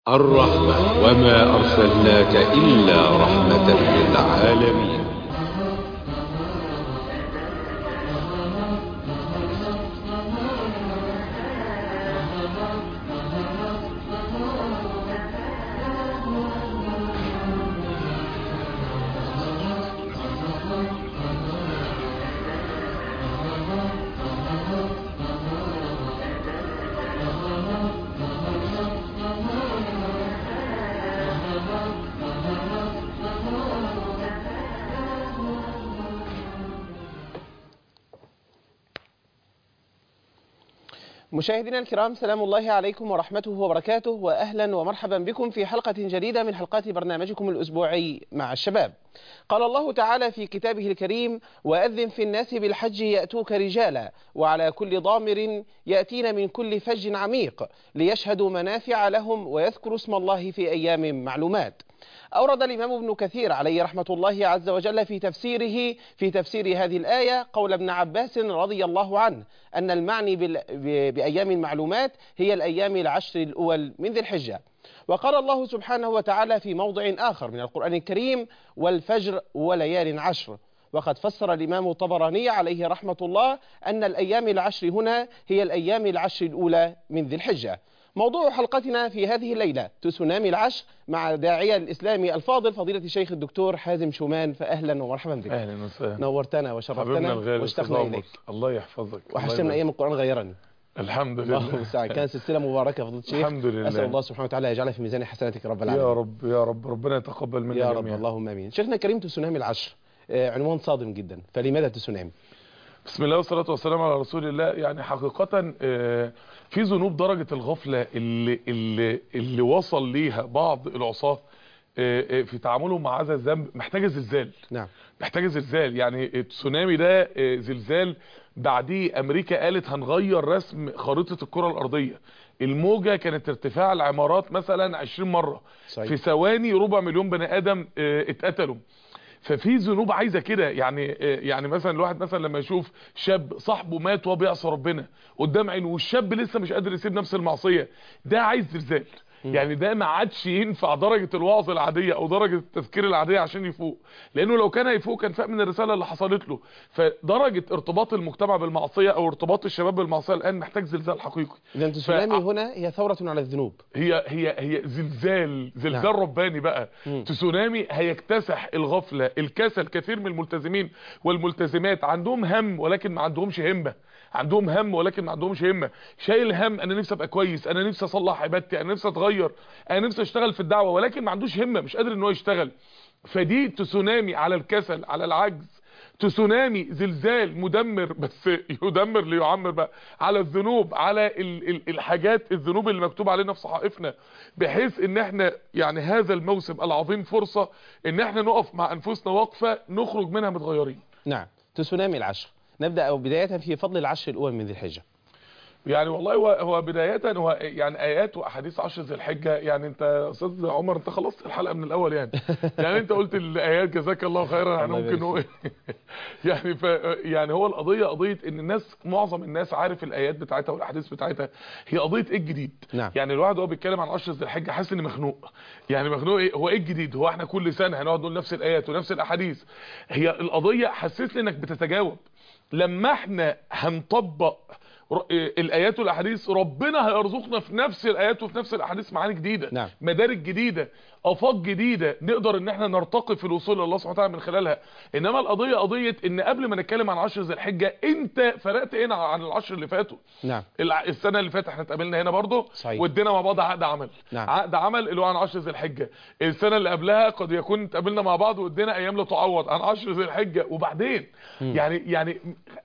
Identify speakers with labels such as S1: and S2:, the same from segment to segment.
S1: الرحمة وما أرسلناك إلا رحمة للعالمين
S2: مشاهدينا الكرام سلام الله عليكم ورحمته وبركاته واهلا ومرحبا بكم في حلقه جديده من حلقات برنامجكم الاسبوعي مع الشباب. قال الله تعالى في كتابه الكريم: واذن في الناس بالحج ياتوك رجالا وعلى كل ضامر ياتين من كل فج عميق ليشهدوا منافع لهم ويذكروا اسم الله في ايام معلومات. أورد الإمام ابن كثير عليه رحمة الله عز وجل في تفسيره في تفسير هذه الآية قول ابن عباس رضي الله عنه أن المعني بأيام المعلومات هي الأيام العشر الأول من ذي الحجة وقال الله سبحانه وتعالى في موضع آخر من القرآن الكريم والفجر وليال عشر وقد فسر الإمام الطبراني عليه رحمة الله أن الأيام العشر هنا هي الأيام العشر الأولى من ذي الحجة موضوع حلقتنا في هذه الليلة تسونامي العشر مع داعية الإسلامي الفاضل فضيلة الشيخ الدكتور حازم شومان فأهلا ومرحبا بك
S3: اهلا وسهلا
S2: نورتنا
S3: حبيبنا
S2: وشرفتنا
S3: الغالي
S2: واشتقنا
S3: أستاذ
S2: إليك
S3: عمر. الله يحفظك
S2: وحشتنا
S3: الله
S2: من أيام القرآن غيرني
S3: يبارك. الحمد
S2: الله
S3: لله
S2: المستعان كانت سلسلة مباركة فضيلة الشيخ
S3: الحمد لله
S2: أسأل الله سبحانه وتعالى يجعلها في ميزان حسناتك يا رب العالمين
S3: يا رب يا رب ربنا يتقبل منا
S2: يا رب
S3: جميعا
S2: اللهم امين شيخنا الكريم تسونامي العشر آه، عنوان صادم جدا فلماذا تسونامي
S3: بسم الله والصلاة والسلام على رسول الله يعني حقيقة آه، في ذنوب درجة الغفلة اللي, اللي, اللي وصل ليها بعض العصاة آه، آه، في تعاملهم مع هذا الذنب محتاجة زلزال
S2: نعم
S3: محتاجة زلزال يعني التسونامي ده آه، زلزال بعديه امريكا قالت هنغير رسم خريطة الكرة الارضية الموجة كانت ارتفاع العمارات مثلا 20 مرة
S2: صحيح.
S3: في ثواني ربع مليون بني ادم آه، اتقتلوا ففي ذنوب عايزه كده يعني آه، يعني مثلا الواحد مثلا لما يشوف شاب صاحبه مات وهو بيعصى ربنا قدام عينه والشاب لسه مش قادر يسيب نفس المعصيه ده عايز زلزال يعني ده ما عادش ينفع درجه الوعظ العاديه او درجه التفكير العاديه عشان يفوق لانه لو كان هيفوق كان فاق من الرساله اللي حصلت له فدرجه ارتباط المجتمع بالمعصيه او ارتباط الشباب بالمعصيه الان محتاج زلزال حقيقي
S2: إذا تسونامي
S3: ف-
S2: هنا هي ثورة على الذنوب
S3: هي هي هي زلزال زلزال
S2: نعم.
S3: رباني بقى
S2: مم.
S3: تسونامي هيكتسح الغفله الكسل كثير من الملتزمين والملتزمات عندهم هم ولكن ما عندهمش همه عندهم هم ولكن ما عندهمش همه شايل هم انا نفسي ابقى كويس انا نفسي اصلح عبادتي انا نفسي اتغير انا نفسي اشتغل في الدعوه ولكن ما عندوش همه مش قادر ان هو يشتغل فدي تسونامي على الكسل على العجز تسونامي زلزال مدمر بس يدمر ليعمر بقى على الذنوب على ال ال الحاجات الذنوب اللي مكتوب علينا في صحائفنا بحيث ان احنا يعني هذا الموسم العظيم فرصة ان احنا نقف مع انفسنا وقفة نخرج منها متغيرين
S2: نعم تسونامي العشر نبدأ أو بداية في فضل العشر الأول من ذي الحجة
S3: يعني والله هو هو بداية هو يعني آيات وأحاديث عشر ذي الحجة يعني أنت يا أستاذ عمر أنت خلصت الحلقة من الأول يعني يعني أنت قلت الآيات جزاك الله خيرا يعني
S2: الله
S3: ممكن
S2: يبارك
S3: نقول يعني ف يعني هو القضية قضية إن الناس معظم الناس عارف الآيات بتاعتها والأحاديث بتاعتها هي قضية إيه الجديد
S2: نعم.
S3: يعني الواحد وهو بيتكلم عن عشر ذي الحجة حاسس إني مخنوق يعني مخنوق إيه هو إيه الجديد هو إحنا كل سنة هنقعد نقول نفس الآيات ونفس الأحاديث هي القضية حسسني إنك بتتجاوب لما احنا هنطبق ر- الايات والاحاديث ربنا هيرزقنا في نفس الايات وفي نفس الاحاديث معاني جديده
S2: نعم.
S3: مدارك جديده افاق جديده نقدر ان احنا نرتقي في الوصول لله سبحانه وتعالى من خلالها انما القضيه قضيه ان قبل ما نتكلم عن عشر ذي الحجه انت فرقت ايه عن العشر اللي فاتوا
S2: نعم
S3: الع- السنه اللي فاتت احنا اتقابلنا هنا برضه
S2: صحيح.
S3: وادينا مع بعض عقد عمل
S2: نعم.
S3: عقد عمل اللي هو عن عشر ذي الحجه السنه اللي قبلها قد يكون اتقابلنا مع بعض وادينا ايام لا تعوض عن عشر ذي الحجه وبعدين يعني يعني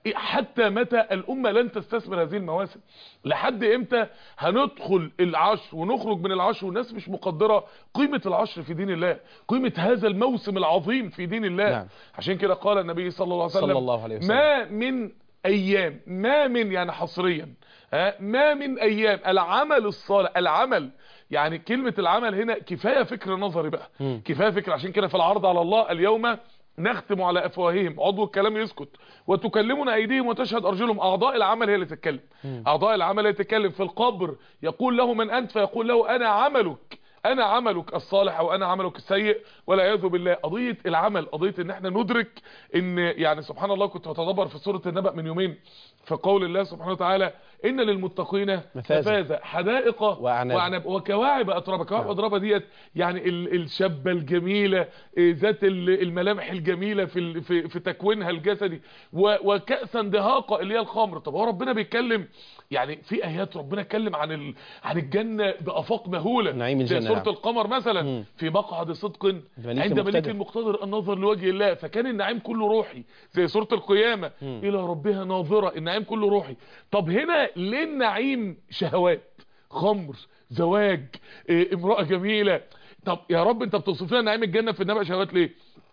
S3: حتى متى الامه لن تستثمر هذه المواسم لحد امتى هندخل العشر ونخرج من العشر والناس مش مقدره قيمه العشر في دين الله قيمه هذا الموسم العظيم في دين الله
S2: نعم.
S3: عشان كده قال النبي صلى الله عليه وسلم
S2: صلى الله عليه وسلم.
S3: ما من ايام ما من يعني حصريا ها، ما من ايام العمل الصالح العمل يعني كلمة العمل هنا كفاية فكر نظري بقى
S2: مم.
S3: كفاية فكر عشان كده في العرض على الله اليوم نختم على افواههم عضو الكلام يسكت وتكلمنا ايديهم وتشهد ارجلهم اعضاء العمل هي اللي تتكلم اعضاء العمل هي اللي تتكلم في القبر يقول له من انت فيقول له انا عملك انا عملك الصالح او انا عملك السيء والعياذ بالله قضيه العمل قضيه ان احنا ندرك ان يعني سبحان الله كنت بتدبر في سوره النبأ من يومين في قول الله سبحانه وتعالى ان للمتقين
S2: مفازة.
S3: مفازة حدائق
S2: وأعناب.
S3: وأعناب وكواعب اترابا كواعب
S2: نعم.
S3: اترابا ديت يعني ال- الشابه الجميله إيه، ذات ال- الملامح الجميله في ال- في, في تكوينها الجسدي و- وكأسا دهاقه اللي هي الخمر طب هو ربنا بيتكلم يعني في ايات ربنا اتكلم عن ال... عن الجنه بافاق مهوله
S2: نعيم
S3: زي
S2: الجنة،
S3: سوره
S2: نعم.
S3: القمر مثلا
S2: مم.
S3: في مقعد صدق
S2: مليك
S3: عند ملك
S2: مقتدر.
S3: مقتدر النظر لوجه الله فكان النعيم كله روحي زي سوره القيامه
S2: مم.
S3: الى ربها ناظره النعيم كله روحي طب هنا ليه النعيم شهوات خمر زواج إيه، امراه جميله طب يا رب انت بتوصف لنا نعيم الجنه في النبأ شهوات ليه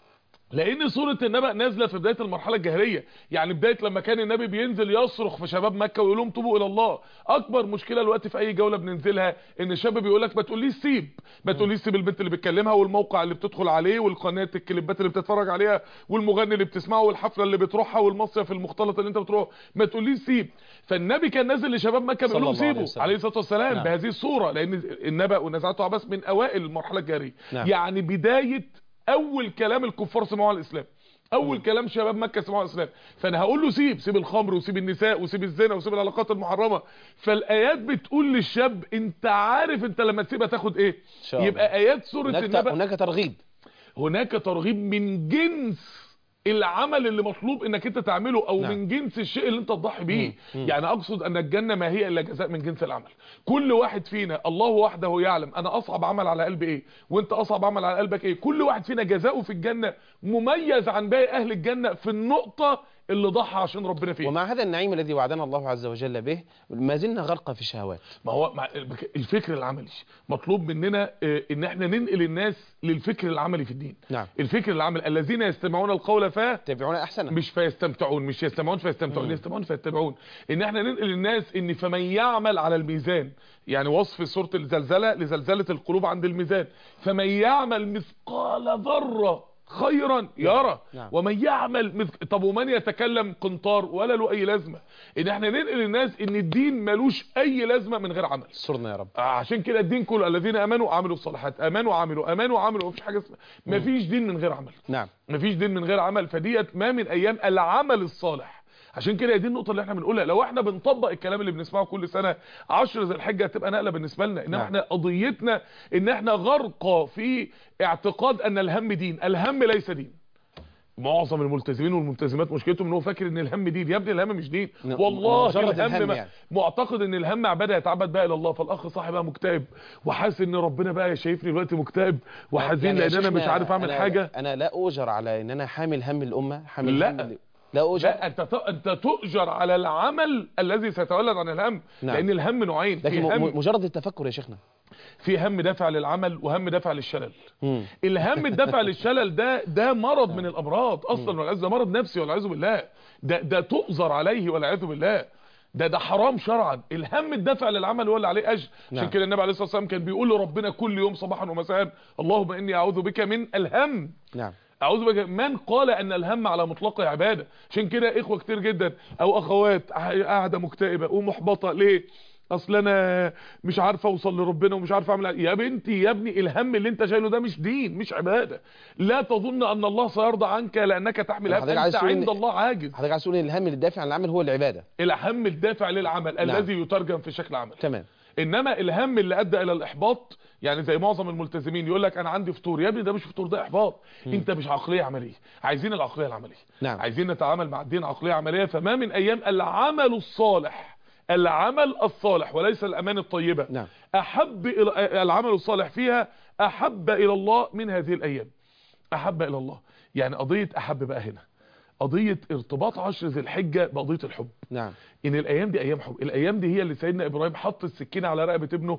S3: لان سوره النبأ نازله في بدايه المرحله الجاهليه يعني بدايه لما كان النبي بينزل يصرخ في شباب مكه ويقول لهم توبوا الى الله اكبر مشكله دلوقتي في اي جوله بننزلها ان الشاب بيقول لك ما تقوليش سيب ما تقوليش سيب البنت اللي بتكلمها والموقع اللي بتدخل عليه والقناه الكليبات اللي بتتفرج عليها والمغني اللي بتسمعه والحفله اللي بتروحها والمصيف المختلط اللي انت بتروح ما تقوليش سيب فالنبي كان نازل لشباب مكه بيقول لهم
S2: صلى الله عليه
S3: سيبوا
S2: وسلم.
S3: عليه الصلاه والسلام
S2: نعم.
S3: بهذه الصوره لان النبأ ونزعته عباس من اوائل المرحله الجاهليه
S2: نعم.
S3: يعني بدايه اول كلام الكفار سمعوه على الاسلام اول كلام شباب مكه سمعوه على الاسلام فانا هقول له سيب سيب الخمر وسيب النساء وسيب الزنا وسيب العلاقات المحرمه فالايات بتقول للشاب انت عارف انت لما تسيبها تاخد ايه
S2: شاء الله.
S3: يبقى ايات سوره
S2: هناك
S3: النبأ
S2: هناك ترغيب
S3: هناك ترغيب من جنس العمل اللي مطلوب انك انت تعمله او
S2: نعم.
S3: من جنس الشيء اللي انت تضحي بيه
S2: مم. مم.
S3: يعني اقصد ان الجنه ما هي الا جزاء من جنس العمل كل واحد فينا الله وحده يعلم انا اصعب عمل على قلبي ايه وانت اصعب عمل على قلبك ايه كل واحد فينا جزاؤه في الجنه مميز عن باقي اهل الجنه في النقطه اللي ضحى عشان ربنا فيها
S2: ومع هذا النعيم الذي وعدنا الله عز وجل به ما زلنا غرقا في الشهوات
S3: ما هو مع الفكر العملي مطلوب مننا آه، ان احنا ننقل الناس للفكر العملي في الدين
S2: نعم
S3: الفكر العملي الذين يستمعون القول ف
S2: تابعون احسنه
S3: مش فيستمتعون مش يستمعون فيستمتعون يستمعون فيتبعون ان احنا ننقل الناس ان فمن يعمل على الميزان يعني وصف سوره الزلزله لزلزله القلوب عند الميزان فمن يعمل مثقال ذره خيرا يرى
S2: نعم.
S3: ومن يعمل مث... طب ومن يتكلم قنطار ولا له اي لازمه ان احنا ننقل الناس ان الدين ملوش اي لازمه من غير عمل
S2: استرنا يا رب
S3: عشان كده الدين كله الذين امنوا وعملوا الصالحات امنوا وعملوا امنوا وعملوا مفيش حاجه اسمها مفيش دين من غير عمل
S2: نعم
S3: مفيش دين من غير عمل فديت ما من ايام العمل الصالح عشان كده دي النقطه اللي احنا بنقولها لو احنا بنطبق الكلام اللي بنسمعه كل سنه 10 ذي الحجه هتبقى نقله بالنسبه لنا انما
S2: نعم.
S3: احنا قضيتنا ان احنا غرقى في اعتقاد ان الهم دين الهم ليس دين معظم الملتزمين والملتزمات مشكلتهم ان هو فاكر ان الهم دين يا ابني الهم مش دين
S2: ن-
S3: والله
S2: مجرد
S3: الهم,
S2: الهم
S3: ما-
S2: يعني.
S3: معتقد ان الهم عباده يتعبد بقى الى الله فالاخ صاحي بقى مكتئب وحاسس ان ربنا بقى شايفني دلوقتي مكتئب وحزين
S2: يعني يا
S3: لان انا مش
S2: شيخنا
S3: عارف اعمل
S2: أنا
S3: حاجه
S2: انا لا اوجر على ان انا حامل هم الامه حامل
S3: لا.
S2: هم ال- لا اوجر
S3: لا انت ت- انت تؤجر على العمل الذي سيتولد عن الهم
S2: نعم.
S3: لان الهم نوعين في
S2: لكن م-
S3: هم
S2: م- مجرد التفكر يا شيخنا
S3: في هم دافع للعمل وهم دافع للشلل
S2: مم.
S3: الهم الدافع للشلل ده ده مرض من الامراض اصلا والعياذ ده مرض نفسي والعياذ بالله ده ده تؤذر عليه والعياذ بالله ده ده حرام شرعا الهم الدافع للعمل هو اللي عليه اجر
S2: نعم.
S3: عشان كده النبي عليه الصلاه والسلام كان بيقول لربنا كل يوم صباحا ومساء اللهم اني اعوذ بك من الهم
S2: نعم
S3: اعوذ بك من قال ان الهم على مطلقه عباده عشان كده اخوه كتير جدا او اخوات قاعده مكتئبه ومحبطه ليه اصل انا مش عارفه اوصل لربنا ومش عارفه اعمل يا بنتي يا ابني الهم اللي انت شايله ده مش دين مش عباده لا تظن ان الله سيرضى عنك لانك تحمل هم
S2: حضرتك عايز
S3: انت
S2: تقول إن-
S3: عند الله عاجز
S2: حضرتك عايز تقول ان الهم اللي دافع عن العمل هو العباده
S3: الهم الدافع للعمل
S2: نعم.
S3: الذي يترجم في شكل عمل
S2: تمام
S3: انما الهم اللي ادى الى الاحباط يعني زي معظم الملتزمين يقول لك انا عندي فطور يا ابني ده مش فطور ده احباط انت مش عقليه عمليه عايزين العقليه العمليه
S2: نعم.
S3: عايزين نتعامل مع الدين عقليه عمليه فما من ايام العمل الصالح العمل الصالح وليس الامان الطيبه
S2: نعم.
S3: احب الى العمل الصالح فيها احب الى الله من هذه الايام احب الى الله يعني قضيه احب بقى هنا قضيه ارتباط عشر ذي الحجه بقضيه الحب
S2: نعم
S3: ان الايام دي ايام حب الايام دي هي اللي سيدنا ابراهيم حط السكينه على رقبه ابنه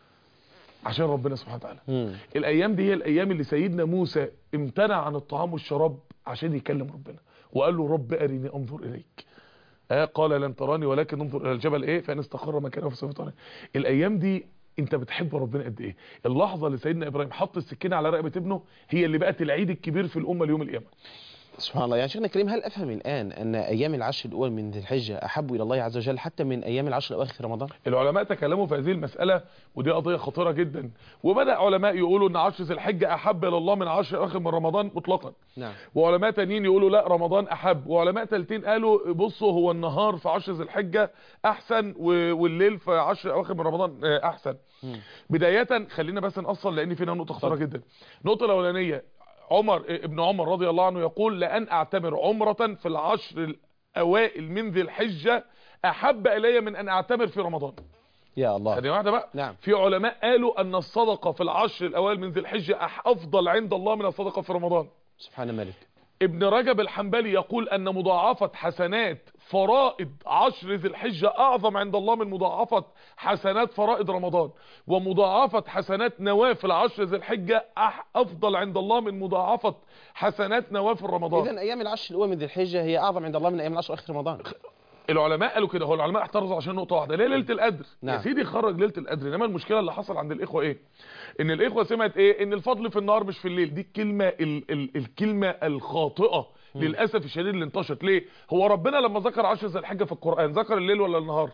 S3: عشان ربنا سبحانه وتعالى
S2: مم.
S3: الايام دي هي الايام اللي سيدنا موسى امتنع عن الطعام والشراب عشان يكلم ربنا وقال له رب ارني انظر اليك آه قال لن تراني ولكن انظر الى الجبل ايه فان استقر مكانه فسوف تراني الايام دي انت بتحب ربنا قد ايه اللحظه اللي سيدنا ابراهيم حط السكينه على رقبه ابنه هي اللي بقت العيد الكبير في الامه ليوم القيامه
S2: سبحان الله يعني شيخنا الكريم هل افهم الان ان ايام العشر الاول من ذي الحجه احب الى الله عز وجل حتى من ايام العشر الاواخر في رمضان
S3: العلماء تكلموا في هذه المسألة ودي قضية خطيرة جدا وبدأ علماء يقولوا ان عشر ذي الحجة احب الى الله من عشر اخر من رمضان مطلقا
S2: نعم
S3: وعلماء تانيين يقولوا لا رمضان احب وعلماء تالتين قالوا بصوا هو النهار في عشر ذي الحجة احسن و- والليل في عشر اواخر من رمضان آه، احسن
S2: مم.
S3: بداية خلينا بس نأصل لان فينا نقطة خطيرة جدا النقطة الاولانية عمر ابن عمر رضي الله عنه يقول لأن اعتمر عمرة في العشر الاوائل من ذي الحجة احب الي من ان اعتمر في رمضان
S2: يا الله
S3: ثانية واحدة بقى
S2: نعم
S3: في علماء قالوا ان الصدقة في العشر الاوائل من ذي الحجة أح- افضل عند الله من الصدقة في رمضان
S2: سبحان الملك
S3: ابن رجب الحنبلي يقول ان مضاعفة حسنات فرائض عشر ذي الحجة اعظم عند الله من مضاعفة حسنات فرائض رمضان ومضاعفة حسنات نوافل عشر ذي الحجة أح- افضل عند الله من مضاعفة حسنات نوافل رمضان
S2: اذا ايام العشر الاول من ذي الحجه هي اعظم عند الله من ايام العشر اواخر رمضان
S3: العلماء قالوا كده هو العلماء احترزوا عشان نقطه واحده ليه ليله القدر
S2: نعم.
S3: يا سيدي خرج ليله القدر انما المشكله اللي حصل عند الاخوه ايه ان الاخوه سمعت ايه ان الفضل في النهار مش في الليل دي الكلمه ال ال الكلمه الخاطئه للاسف الشديد اللي انتشرت ليه هو ربنا لما ذكر عشر ذي الحجه في القران ذكر الليل ولا النهار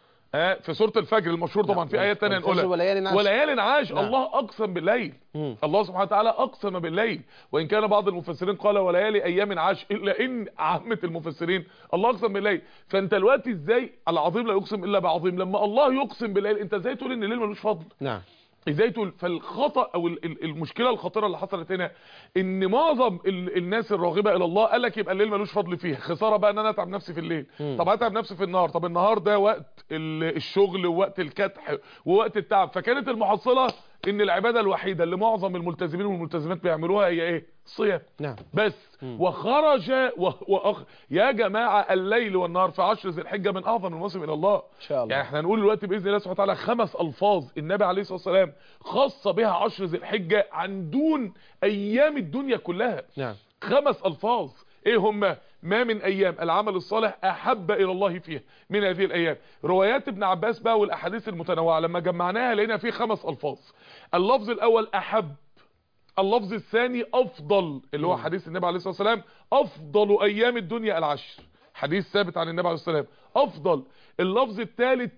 S3: اه في سوره الفجر المشهور طبعا في ايات ثانيه
S2: والفجر
S3: نقولها
S2: وليال عشر.
S3: وليال عاش
S2: نعم.
S3: الله اقسم بالليل
S2: مم.
S3: الله سبحانه وتعالى اقسم بالليل وان كان بعض المفسرين قال وليالي ايام عاش الا ان عامه المفسرين الله اقسم بالليل فانت دلوقتي ازاي العظيم لا يقسم الا بعظيم لما الله يقسم بالليل انت ازاي تقول ان الليل ملوش فضل
S2: نعم
S3: ازاي تقول فالخطا او ال- ال- المشكله الخطيره اللي حصلت هنا ان معظم ال- الناس الراغبه الى الله قال لك يبقى الليل ملوش فضل فيه خساره بقى ان انا اتعب نفسي في الليل
S2: مم.
S3: طب اتعب نفسي في النهار طب النهار ده وقت ال- الشغل ووقت الكدح ووقت التعب فكانت المحصله ان العباده الوحيده اللي معظم الملتزمين والملتزمات بيعملوها هي ايه الصيام
S2: نعم
S3: بس وخرج و... وأخ... يا جماعه الليل والنهار في عشر ذي الحجه من اعظم المواسم الى الله
S2: ان شاء الله
S3: يعني احنا هنقول دلوقتي باذن الله سبحانه وتعالى خمس الفاظ النبي عليه الصلاه والسلام خص بها عشر ذي الحجه عن دون ايام الدنيا كلها
S2: نعم
S3: خمس الفاظ ايه هم ما من ايام العمل الصالح احب الى الله فيها من هذه الايام روايات ابن عباس بقى والاحاديث المتنوعه لما جمعناها لقينا فيه خمس الفاظ اللفظ الاول احب اللفظ الثاني افضل اللي هو حديث النبي عليه الصلاه والسلام افضل ايام الدنيا العشر حديث ثابت عن النبي عليه الصلاه والسلام افضل اللفظ الثالث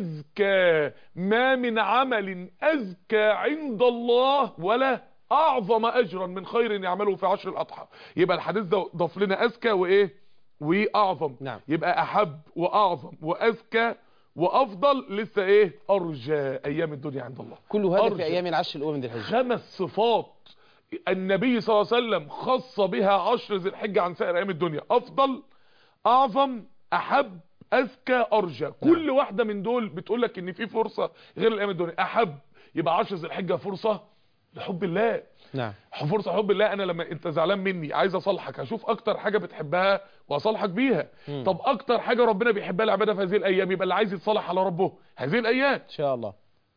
S3: ازكى ما من عمل ازكى عند الله ولا اعظم اجرا من خير يعمله في عشر الاضحى يبقى الحديث ده ضاف لنا ازكى وايه واعظم
S2: نعم.
S3: يبقى احب واعظم وازكى وافضل لسه ايه ارجى ايام الدنيا عند الله
S2: كل هذا
S3: أرجو.
S2: في ايام العشر الاول من ذي الحجه
S3: خمس صفات النبي صلى الله عليه وسلم خص بها عشر ذي الحجة عن سائر ايام الدنيا افضل اعظم احب اذكى ارجى كل واحدة من دول بتقول لك ان في فرصة غير الايام الدنيا احب يبقى عشر ذي الحجة فرصة لحب الله
S2: نعم
S3: فرصة حب الله انا لما انت زعلان مني عايز اصالحك هشوف اكتر حاجة بتحبها واصالحك بيها
S2: مم.
S3: طب اكتر حاجة ربنا بيحبها العبادة في هذه الايام يبقى اللي عايز يتصالح على ربه هذه الايام
S2: ان شاء الله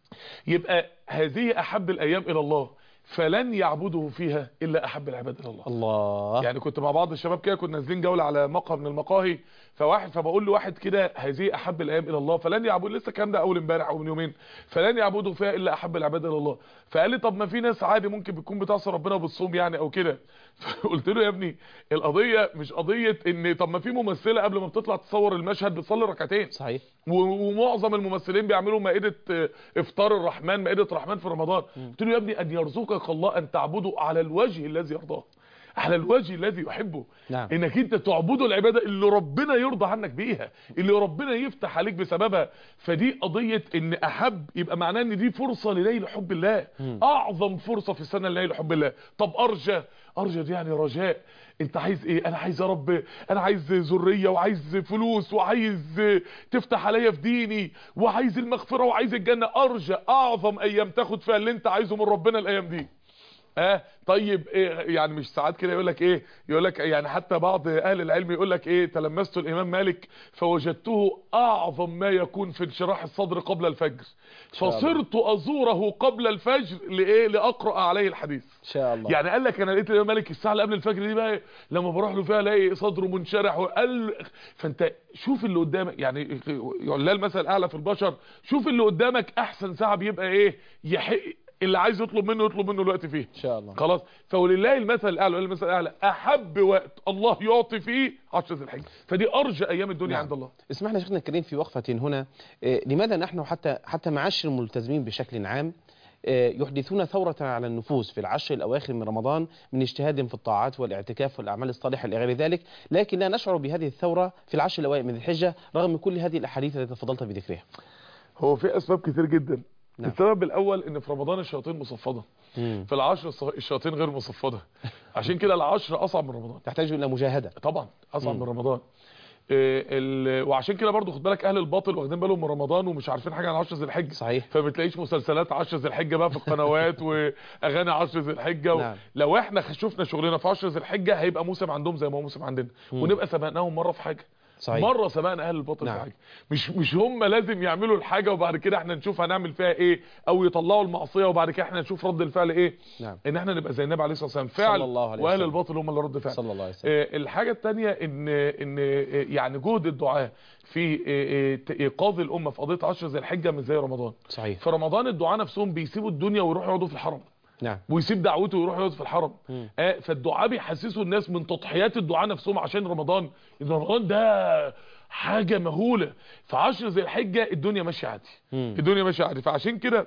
S3: يبقى هذه احب الايام الى الله فلن يعبده فيها الا احب العباد الى الله
S2: الله
S3: يعني كنت مع بعض الشباب كده كنا نازلين جوله على مقهى من المقاهي فواحد فبقول لواحد كده هذه احب الايام الى الله فلن يعبد لسه الكلام ده اول امبارح او من يومين فلن يعبدوا فيها الا احب العباد الى الله فقال لي طب ما في ناس عادي ممكن بتكون بتعصي ربنا وبتصوم يعني او كده فقلت له يا ابني القضيه مش قضيه ان طب ما في ممثله قبل ما بتطلع تصور المشهد بتصلي ركعتين
S2: صحيح
S3: و- ومعظم الممثلين بيعملوا مائدة آه، افطار الرحمن مائدة رحمن في رمضان قلت له يا ابني ان يرزقك الله ان تعبده على الوجه الذي يرضاه على الوجه الذي يحبه
S2: نعم.
S3: انك انت تعبده العباده اللي ربنا يرضى عنك بيها اللي ربنا يفتح عليك بسببها فدي قضيه ان احب يبقى معناه ان دي فرصه لنيل حب الله اعظم فرصه في السنه لنيل حب الله طب ارجى ارجى دي يعني رجاء انت عايز ايه انا عايز يا رب انا عايز ذريه وعايز فلوس وعايز تفتح عليا في ديني وعايز المغفره وعايز الجنه ارجى اعظم ايام تاخد فيها اللي انت عايزه من ربنا الايام دي اه طيب إيه يعني مش ساعات كده يقول لك ايه يقول لك يعني حتى بعض اهل العلم يقول لك ايه تلمست الامام مالك فوجدته اعظم ما يكون في انشراح الصدر قبل الفجر
S2: شاء الله.
S3: فصرت ازوره قبل الفجر لايه لاقرا عليه الحديث
S2: ان شاء الله
S3: يعني قال لك انا لقيت الامام مالك الساعه اللي قبل الفجر دي بقى لما بروح له فيها الاقي صدره منشرح وقال فانت شوف اللي قدامك يعني يقول المثل الاعلى في البشر شوف اللي قدامك احسن ساعه بيبقى ايه يحق اللي عايز يطلب منه يطلب منه الوقت فيه
S2: ان شاء الله
S3: خلاص فولله المثل الاعلى ولله المثل الاعلى احب وقت الله يعطي فيه عشر ذي الحجه فدي ارجى ايام الدنيا
S2: نعم.
S3: عند الله
S2: اسمحنا شيخنا الكريم في وقفة هنا آه، لماذا نحن حتى حتى معاشر الملتزمين بشكل عام آه، يحدثون ثورة على النفوس في العشر الأواخر من رمضان من اجتهاد في الطاعات والاعتكاف والأعمال الصالحة إلى غير ذلك لكن لا نشعر بهذه الثورة في العشر الأوائل من ذي الحجة رغم كل هذه الأحاديث التي تفضلت بذكرها
S3: هو في اسباب كتير جدا
S2: نعم.
S3: السبب الاول ان في رمضان الشياطين مصفده في العشر الص- الشياطين غير مصفده عشان كده العشر اصعب من رمضان
S2: تحتاج إلى مجاهدة
S3: طبعا اصعب
S2: مم.
S3: من رمضان إيه ال... وعشان كده برضو خد بالك اهل الباطل واخدين بالهم من رمضان ومش عارفين حاجه عن 10 ذي الحجه
S2: صحيح
S3: فبتلاقيش مسلسلات 10 ذي الحجه بقى في القنوات واغاني 10 ذي الحجه و...
S2: نعم.
S3: لو احنا شفنا شغلنا في 10 ذي الحجه هيبقى موسم عندهم زي ما هو موسم عندنا
S2: مم.
S3: ونبقى سبقناهم مره في حاجه
S2: صحيح
S3: مره سبقنا اهل الباطل
S2: نعم.
S3: في حاجه مش مش هم لازم يعملوا الحاجه وبعد كده احنا نشوف هنعمل فيها ايه او يطلعوا المعصيه وبعد كده احنا نشوف رد الفعل ايه
S2: نعم
S3: ان احنا نبقى زي النبي عليه الصلاه والسلام فعل
S2: صلى الله عليه
S3: واهل
S2: وسلم.
S3: الباطل هم اللي رد فعل
S2: صلى الله عليه وسلم
S3: آه، الحاجة التانية ان ان آه، يعني جهد الدعاء في آه، آه، ايقاظ الامة في قضية عشر ذي الحجة مش زي رمضان
S2: صحيح
S3: في رمضان الدعاء نفسهم بيسيبوا الدنيا ويروحوا يقعدوا في الحرم
S2: نعم
S3: ويسيب دعوته ويروح يقعد في الحرم
S2: مم.
S3: آه، فالدعاء بيحسسوا الناس من تضحيات الدعاء نفسهم عشان رمضان ان رمضان ده حاجة مهولة في عشر ذي الحجة الدنيا ماشية عادي
S2: مم.
S3: الدنيا ماشية عادي فعشان كده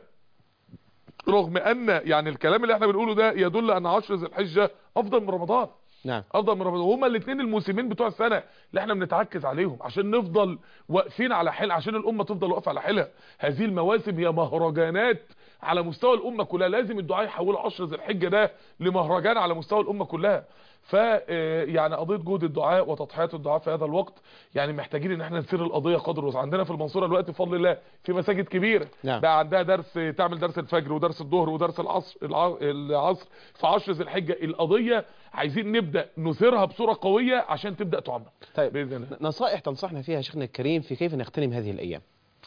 S3: رغم ان يعني الكلام اللي احنا بنقوله ده يدل ان عشر ذي الحجة افضل من رمضان
S2: نعم
S3: افضل من رمضان وهما الاثنين الموسمين بتوع السنه اللي احنا بنتعكز عليهم عشان نفضل واقفين على حيل عشان الامه تفضل واقفه على حيلها هذه المواسم هي مهرجانات على مستوى الامه كلها لازم الدعاء يحولوا 10 ذي الحجه ده لمهرجان على مستوى الامه كلها ف آه، يعني قضيه جهد الدعاء وتضحيات الدعاء في هذا الوقت يعني محتاجين ان احنا نسير القضيه قدر الوسع عندنا في المنصوره دلوقتي بفضل الله في مساجد كبيره
S2: نعم.
S3: بقى عندها درس تعمل درس الفجر ودرس الظهر ودرس العصر الع- العصر في 10 ذي الحجه القضيه عايزين نبدا نثيرها بصوره قويه عشان تبدا تعمم
S2: طيب
S3: باذن الله
S2: نصائح تنصحنا فيها شيخنا الكريم في كيف نغتنم هذه الأيام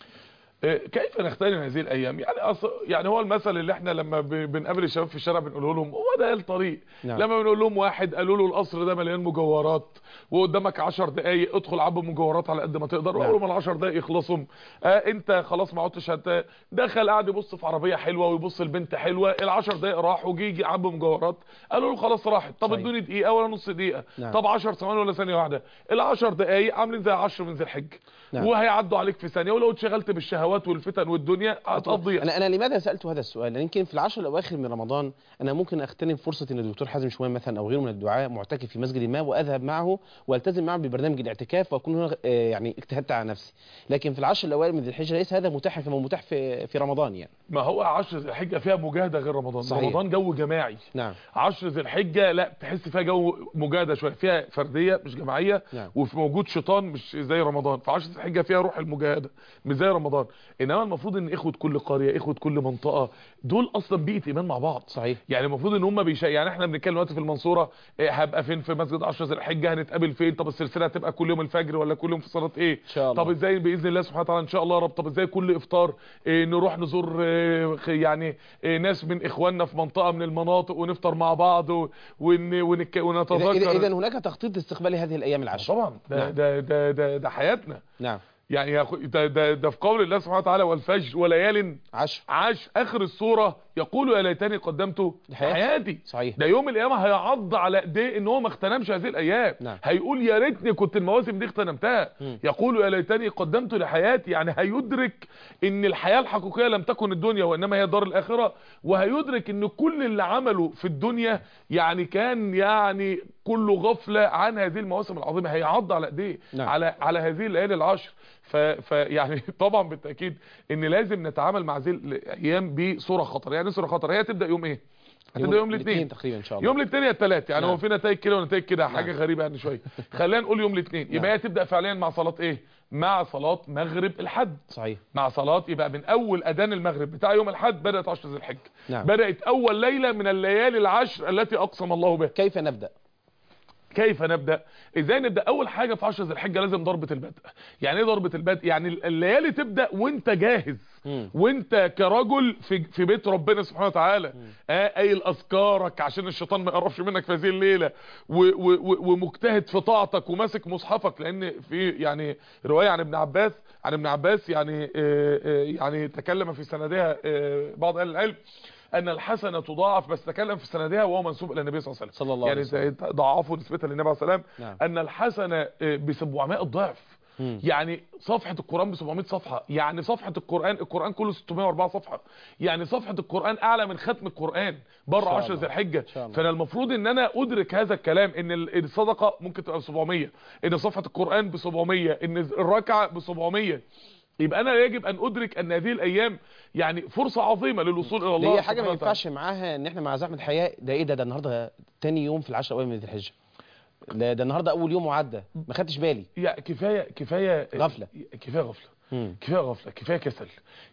S3: آه، كيف نغتنم هذه الايام يعني أص... يعني هو المثل اللي احنا لما ب... بنقابل الشباب في الشارع بنقول لهم هو ده الطريق
S2: نعم.
S3: لما بنقول لهم واحد قالوا له القصر ده مليان مجوهرات وقدامك 10 دقايق ادخل عبي مجوهرات على قد ما تقدر
S2: نعم.
S3: واول ما ال 10 دقايق يخلصوا آه انت خلاص ما عدتش هت... دخل قاعد يبص في عربيه حلوه ويبص البنت حلوه ال 10 دقايق راحوا جه يجي عبي مجوهرات قالوا له خلاص راحت طب
S2: صحيح.
S3: ادوني دقيقه ولا نص دقيقه
S2: نعم.
S3: طب 10 ثواني ولا ثانيه واحده ال 10 دقايق عاملين زي 10 من ذي الحج
S2: نعم.
S3: وهيعدوا عليك في ثانيه ولو اتشغلت بالشهوات والفتن والدنيا هتقضيها
S2: أنا أنا لماذا سألت هذا السؤال؟ لأن يمكن في العشر الأواخر من رمضان أنا ممكن أغتنم فرصة إن الدكتور حازم شومان مثلا أو غيره من الدعاء معتكف في مسجد ما وأذهب معه والتزم معه ببرنامج الاعتكاف وأكون هنا آه، يعني اجتهدت على نفسي، لكن في العشر الأوائل من ذي الحجة ليس هذا متاح كما متاح في في رمضان يعني.
S3: ما هو 10 ذي الحجه فيها مجاهده غير رمضان
S2: صحيح.
S3: رمضان جو جماعي
S2: نعم
S3: 10 ذي الحجه لا تحس فيها جو مجاهده شويه فيها فرديه مش جماعيه
S2: نعم.
S3: وفي موجود شيطان مش زي رمضان في 10 ذي الحجه فيها روح المجاهده مش زي رمضان انما المفروض ان اخوه كل قريه اخوه كل منطقه دول اصلا بيئه ايمان مع بعض
S2: صحيح
S3: يعني المفروض ان هم بيشا... يعني احنا بنتكلم دلوقتي في المنصوره إيه هبقى فين في مسجد 10 ذي الحجه هنتقابل فين طب السلسله هتبقى كل يوم الفجر ولا كل يوم في صلاه ايه
S2: إن شاء الله
S3: طب ازاي باذن الله سبحانه وتعالى ان شاء الله يا رب طب ازاي كل افطار إيه نروح نزور إيه خ- يعني إيه ناس من اخواننا في منطقه من المناطق ونفطر مع بعض و... ون... ونك...
S2: إذا
S3: ونتذكر
S2: إذا إذا هناك تخطيط لاستقبال هذه الأيام العشر.
S3: طبعا ده
S2: نعم.
S3: ده ده ده, ده حياتنا
S2: نعم
S3: يعني يا أخو- ده, ده, ده في قول الله سبحانه وتعالى والفجر وليال
S2: عشر
S3: عاش اخر السوره يقول يا ليتني قدمت
S2: لحياتي.
S3: حياتي
S2: صحيح
S3: ده يوم القيامه هيعض على ايديه ان هو ما اغتنمش هذه الايام
S2: نعم.
S3: هيقول يا ريتني كنت المواسم دي اغتنمتها
S2: مم.
S3: يقول يا ليتني قدمت لحياتي يعني هيدرك ان الحياه الحقيقيه لم تكن الدنيا وانما هي دار الاخره وهيدرك ان كل اللي عمله في الدنيا يعني كان يعني كله غفله عن هذه المواسم العظيمه هيعض على ايديه
S2: نعم.
S3: على على هذه الليالي العشر ف... ف يعني طبعا بالتاكيد ان لازم نتعامل مع هذه الايام بصوره خطر يعني إيه صوره خطر هي تبدا يوم ايه هتبدا يوم الاثنين
S2: تقريبا إن شاء الله.
S3: يوم الاثنين يا الثلاث يعني
S2: نعم.
S3: هو في نتائج كده ونتائج كده حاجه
S2: نعم.
S3: غريبه يعني شويه خلينا نقول يوم الاثنين
S2: نعم.
S3: يبقى هي تبدا فعليا مع صلاه ايه مع صلاه مغرب الحد
S2: صحيح
S3: مع صلاه يبقى من اول اذان المغرب بتاع يوم الحد بدات 10 ذي الحجه
S2: نعم
S3: بدات اول ليله من الليالي العشر التي اقسم الله بها
S2: كيف نبدأ؟
S3: كيف نبدا ازاي نبدا اول حاجه في 10 ذي الحجه لازم ضربه البدء يعني ايه ضربه البدء يعني الليالي تبدا وانت جاهز
S2: مم.
S3: وانت كرجل في في بيت ربنا سبحانه وتعالى آه قايل اذكارك عشان الشيطان ما يقربش منك في هذه الليله و و و ومجتهد في طاعتك وماسك مصحفك لان في يعني روايه عن ابن عباس عن ابن عباس يعني آه آه يعني تكلم في سندها آه بعض اهل العلم ان الحسنه تضاعف بس تكلم في سندها وهو منسوب الى النبي صلى الله عليه وسلم
S2: صلى الله عليه
S3: يعني ضعفوا نسبتها للنبي عليه الصلاه والسلام
S2: نعم.
S3: ان الحسنه ب 700 ضعف
S2: مم.
S3: يعني صفحة القرآن ب 700 صفحة يعني صفحة القرآن القرآن كله 604 صفحة يعني صفحة القرآن أعلى من ختم القرآن بره
S2: شاء
S3: 10
S2: الله.
S3: ذي الحجة
S2: شاء الله.
S3: فأنا المفروض إن أنا أدرك هذا الكلام إن ال- الصدقة ممكن تبقى ب 700 إن صفحة القرآن ب 700 إن الركعة ب 700 يبقى أنا يجب أن أدرك أن هذه الأيام يعني فرصة عظيمة للوصول إلى
S2: دي
S3: الله
S2: هي حاجه ما
S3: سبحانه وتعالى.
S2: ينفعش معاها ان احنا مع زحمه الحياه ده ايه ده ده النهارده تاني يوم في العشر الاوائل من ذي الحجه ده, ده النهارده اول يوم وعدى ما خدتش بالي
S3: يا كفاية كفاية
S2: غفلة.
S3: كفاية غفلة
S2: مم.
S3: كفايه غفله كفايه كسل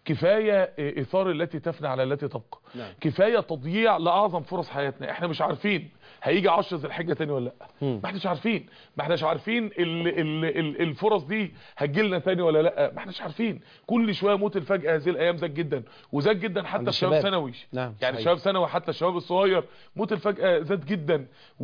S3: كفايه اثار التي تفنى على التي تبقى
S2: نعم.
S3: كفايه تضييع لاعظم فرص حياتنا احنا مش عارفين هيجي 10 ذي الحجه تاني ولا لا
S2: مم.
S3: ما احناش عارفين ما احناش عارفين ال ال ال الفرص دي هتجيلنا تاني ولا لا ما احناش عارفين كل شويه موت الفجاه هذه الايام زاد جدا وزاد جدا
S2: عند
S3: حتى في شباب
S2: الشباب.
S3: ثانوي
S2: نعم،
S3: يعني
S2: صحيح.
S3: شباب ثانوي حتى الشباب الصغير موت الفجاه زاد جدا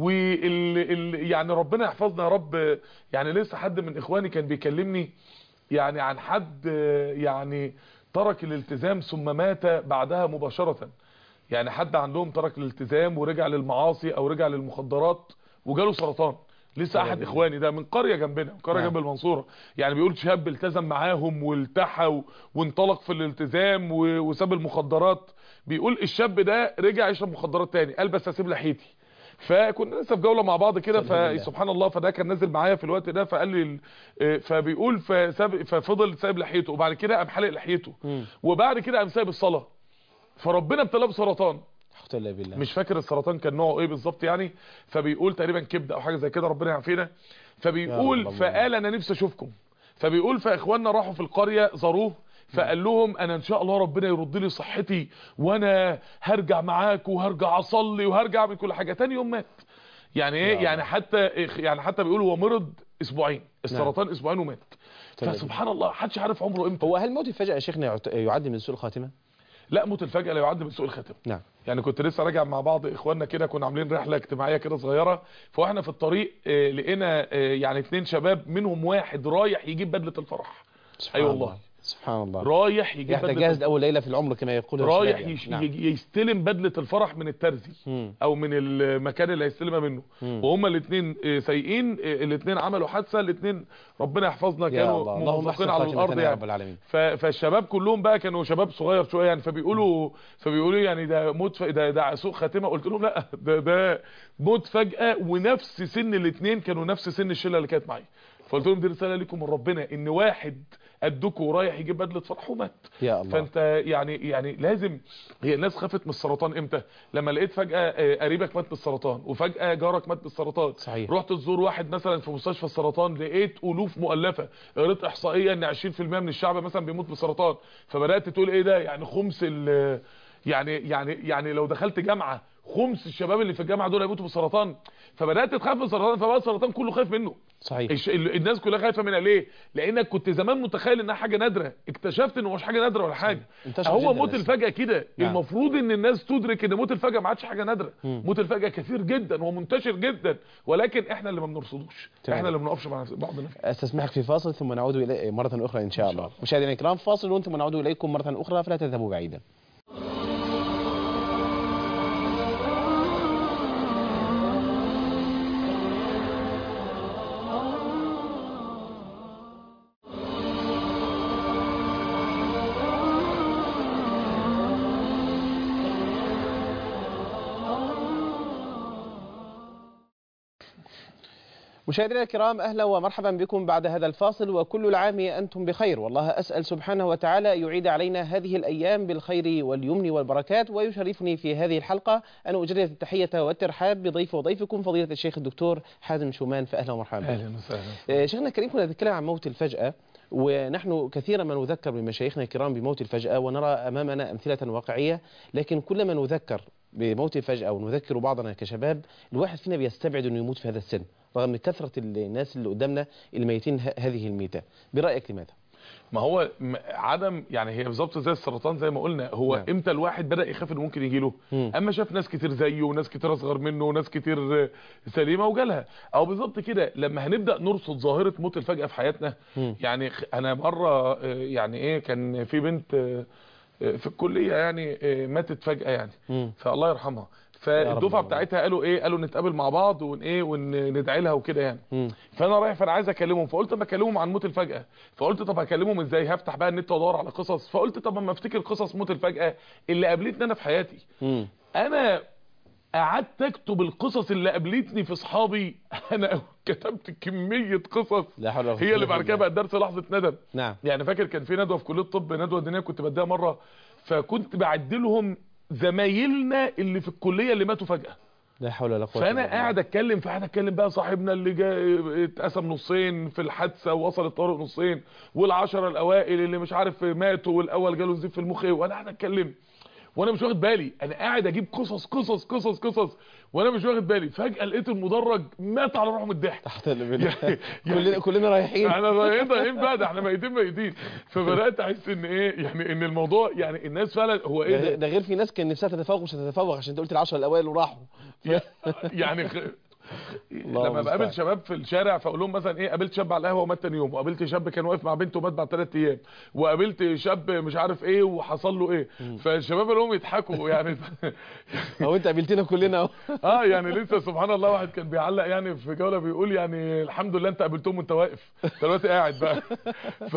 S3: وال ال يعني ربنا يحفظنا يا رب يعني لسه حد من اخواني كان بيكلمني يعني عن حد آه، يعني ترك الالتزام ثم مات بعدها مباشرة يعني حد عندهم ترك الالتزام ورجع للمعاصي او رجع للمخدرات وجاله سرطان لسه احد
S2: بالله.
S3: اخواني ده من قرية جنبنا من قرية
S2: نعم.
S3: جنب المنصورة يعني بيقول شاب التزم معاهم والتحى و- وانطلق في الالتزام و- وساب المخدرات بيقول الشاب ده رجع يشرب مخدرات تاني قال بس اسيب لحيتي فكنا لسه في جوله مع بعض كده
S2: سبحان الله.
S3: فسبحان الله فده كان نازل معايا في الوقت ده فقال لي ال- آه، فبيقول فساب ففضل سايب لحيته وبعد كده قام حلق لحيته
S2: مم.
S3: وبعد كده قام سايب الصلاه فربنا ابتلاه بسرطان
S2: حول الله بالله
S3: مش فاكر السرطان كان نوعه ايه بالظبط يعني فبيقول تقريبا كبده او حاجه زي كده ربنا يعافينا
S2: يا
S3: فبيقول
S2: رب الله.
S3: فقال انا نفسي اشوفكم فبيقول فاخواننا راحوا في القريه زاروه فقال لهم انا ان شاء الله ربنا يرد لي صحتي وانا هرجع معاك وهرجع اصلي وهرجع اعمل كل حاجه تاني يوم مات يعني ايه
S2: يا
S3: يعني حتى يعني حتى بيقولوا هو مرض اسبوعين السرطان اسبوعين ومات
S2: تمام.
S3: فسبحان الله محدش عارف عمره امتى
S2: هو هل موت الفجأة يا شيخنا يعت- يعد من سوء الخاتمة؟
S3: لا موت الفجأة لا يعد من سوء الخاتمه
S2: نعم
S3: يعني كنت لسه راجع مع بعض اخواننا كده كنا عاملين رحله اجتماعيه كده صغيره فاحنا في الطريق آه، لقينا آه، يعني اتنين شباب منهم واحد رايح يجيب بدله الفرح
S2: سبحان
S3: أي
S2: الله
S3: والله.
S2: سبحان الله
S3: رايح يجيب
S2: يحتاج
S3: بدله
S2: جاهز أول ليلة في العمر كما يقول
S3: رايح
S2: الشباب
S3: يش...
S2: يعني. نعم.
S3: يج- يستلم بدله الفرح من الترزي
S2: مم.
S3: او من المكان اللي هيستلمها منه
S2: مم.
S3: وهما الاثنين سايقين الاثنين عملوا حادثه الاثنين ربنا يحفظنا
S2: يا
S3: كانوا
S2: الله اللهم
S3: موظفين
S2: احسن
S3: على
S2: خاتمتنا
S3: الارض
S2: يا
S3: يعني
S2: رب العالمين
S3: ف- فالشباب كلهم بقى كانوا شباب صغير شويه يعني فبيقولوا فبيقولوا يعني ده موت ف... ده ده سوء خاتمه قلت لهم لا ده ده موت فجاه ونفس سن الاثنين كانوا نفس سن الشله اللي كانت معايا فقلت لهم دي رساله لكم من ربنا ان واحد قدكم رايح يجيب بدله فرح ومات
S2: يا الله
S3: فانت يعني يعني لازم هي الناس خافت من السرطان امتى لما لقيت فجاه آه، قريبك مات بالسرطان وفجاه جارك مات بالسرطان
S2: صحيح.
S3: رحت تزور واحد مثلا في مستشفى السرطان لقيت الوف مؤلفه قريت احصائيه ان 20% من الشعب مثلا بيموت بالسرطان فبدات تقول ايه ده يعني خمس ال يعني يعني يعني لو دخلت جامعه خمس الشباب اللي في الجامعه دول هيموتوا بالسرطان فبدات تخاف من السرطان فبقى السرطان كله خايف منه
S2: صحيح
S3: الش... ال- الناس كلها خايفه منها ليه لانك كنت زمان متخيل انها حاجه نادره اكتشفت انه مش حاجه نادره ولا حاجه
S2: انتشر
S3: هو
S2: جداً
S3: موت
S2: لسه.
S3: الفجاه كده
S2: نعم.
S3: المفروض ان الناس تدرك ان موت الفجاه ما عادش حاجه نادره
S2: مم.
S3: موت الفجاه كثير جدا ومنتشر جدا ولكن احنا اللي ما بنرصدوش
S2: تمام.
S3: احنا اللي ما بنقفش مع بعضنا
S2: استسمحك في فاصل ثم نعود إلي مرة أخرى إن شاء الله مشاهدينا الكرام فاصل وأنتم نعود إليكم مرة أخرى فلا تذهبوا بعيدا مشاهدينا الكرام اهلا ومرحبا بكم بعد هذا الفاصل وكل العام انتم بخير والله اسال سبحانه وتعالى يعيد علينا هذه الايام بالخير واليمن والبركات ويشرفني في هذه الحلقه ان اجرد التحيه والترحاب بضيف وضيفكم فضيله الشيخ الدكتور حازم شومان فاهلا ومرحبا بك.
S3: اهلا وسهلا
S2: آه، شيخنا الكريم كنا نتكلم عن موت الفجأة ونحن كثيرا ما نذكر بمشايخنا الكرام بموت الفجأة ونرى أمامنا أمثلة واقعية لكن كلما نذكر بموت الفجأة ونذكر بعضنا كشباب الواحد فينا بيستبعد أنه يموت في هذا السن رغم كثرة الناس اللي قدامنا الميتين ه- هذه الميتة برأيك لماذا؟
S3: ما هو م- عدم يعني هي بالظبط زي السرطان زي ما قلنا هو
S2: نعم.
S3: امتى الواحد بدا يخاف انه ممكن يجي له
S2: مم.
S3: اما شاف ناس كتير زيه وناس كتير اصغر منه وناس كتير آه، سليمه وجالها او بالظبط كده لما هنبدا نرصد ظاهره موت الفجاه في حياتنا
S2: مم.
S3: يعني خ- انا مره آه، يعني ايه كان في بنت آه، آه، في الكليه يعني آه، ماتت فجاه يعني
S2: مم.
S3: فالله يرحمها
S2: رب
S3: فالدفعه
S2: يرحمها.
S3: بتاعتها قالوا ايه قالوا نتقابل مع بعض ون ايه وندعي لها وكده يعني
S2: مم.
S3: فانا رايح فانا عايز اكلمهم فقلت اما اكلمهم عن موت الفجاه فقلت طب هكلمهم ازاي هفتح بقى النت وادور على قصص فقلت طب اما افتكر قصص موت الفجاه اللي قابلتني انا في حياتي
S2: مم.
S3: انا قعدت اكتب القصص اللي قابلتني في اصحابي انا كتبت كميه قصص
S2: لا حول ولا قوة
S3: هي اللي
S2: إلا
S3: بعد كده
S2: بالله.
S3: بقت درس لحظه ندم
S2: نعم
S3: يعني فاكر كان في ندوه في كليه الطب ندوه دينيه كنت بديها مره فكنت بعدلهم زمايلنا اللي في الكليه اللي ماتوا فجاه
S2: لا حول ولا قوة
S3: فانا
S2: إلا بالله.
S3: قاعد اتكلم فقاعد اتكلم بقى صاحبنا اللي جاي اتقسم نصين في الحادثه ووصل الطريق نصين والعشره الاوائل اللي مش عارف ماتوا والاول جاله نزيف في المخ وانا قاعد اتكلم وانا مش واخد بالي انا قاعد اجيب قصص قصص قصص قصص وانا مش واخد بالي فجاه لقيت المدرج مات على روحه من الضحك
S2: تحت بالله
S3: يعني-
S2: كلنا كلنا رايحين
S3: احنا رايحين رايحين بقى ده احنا ميتين ميتين فبدات احس ان ايه يعني ان الموضوع يعني الناس فعلا هو ايه
S2: ده
S3: ده
S2: ده غير في ناس كان نفسها تتفوق مش هتتفوق عشان انت قلت العشرة الاوائل وراحوا
S3: يعني خ...
S2: الله
S3: لما
S2: المستعان.
S3: بقابل شباب في الشارع فاقول لهم مثلا ايه قابلت شاب على القهوه ومات تاني يوم وقابلت شاب كان واقف مع بنته ومات بعد ثلاث ايام وقابلت شاب مش عارف ايه وحصل له ايه فالشباب اللي هم يضحكوا يعني
S2: هو انت قابلتنا كلنا اهو
S3: اه يعني لسه سبحان الله واحد كان بيعلق يعني في جوله بيقول يعني الحمد لله انت قابلتهم وانت واقف انت دلوقتي قاعد بقى ف...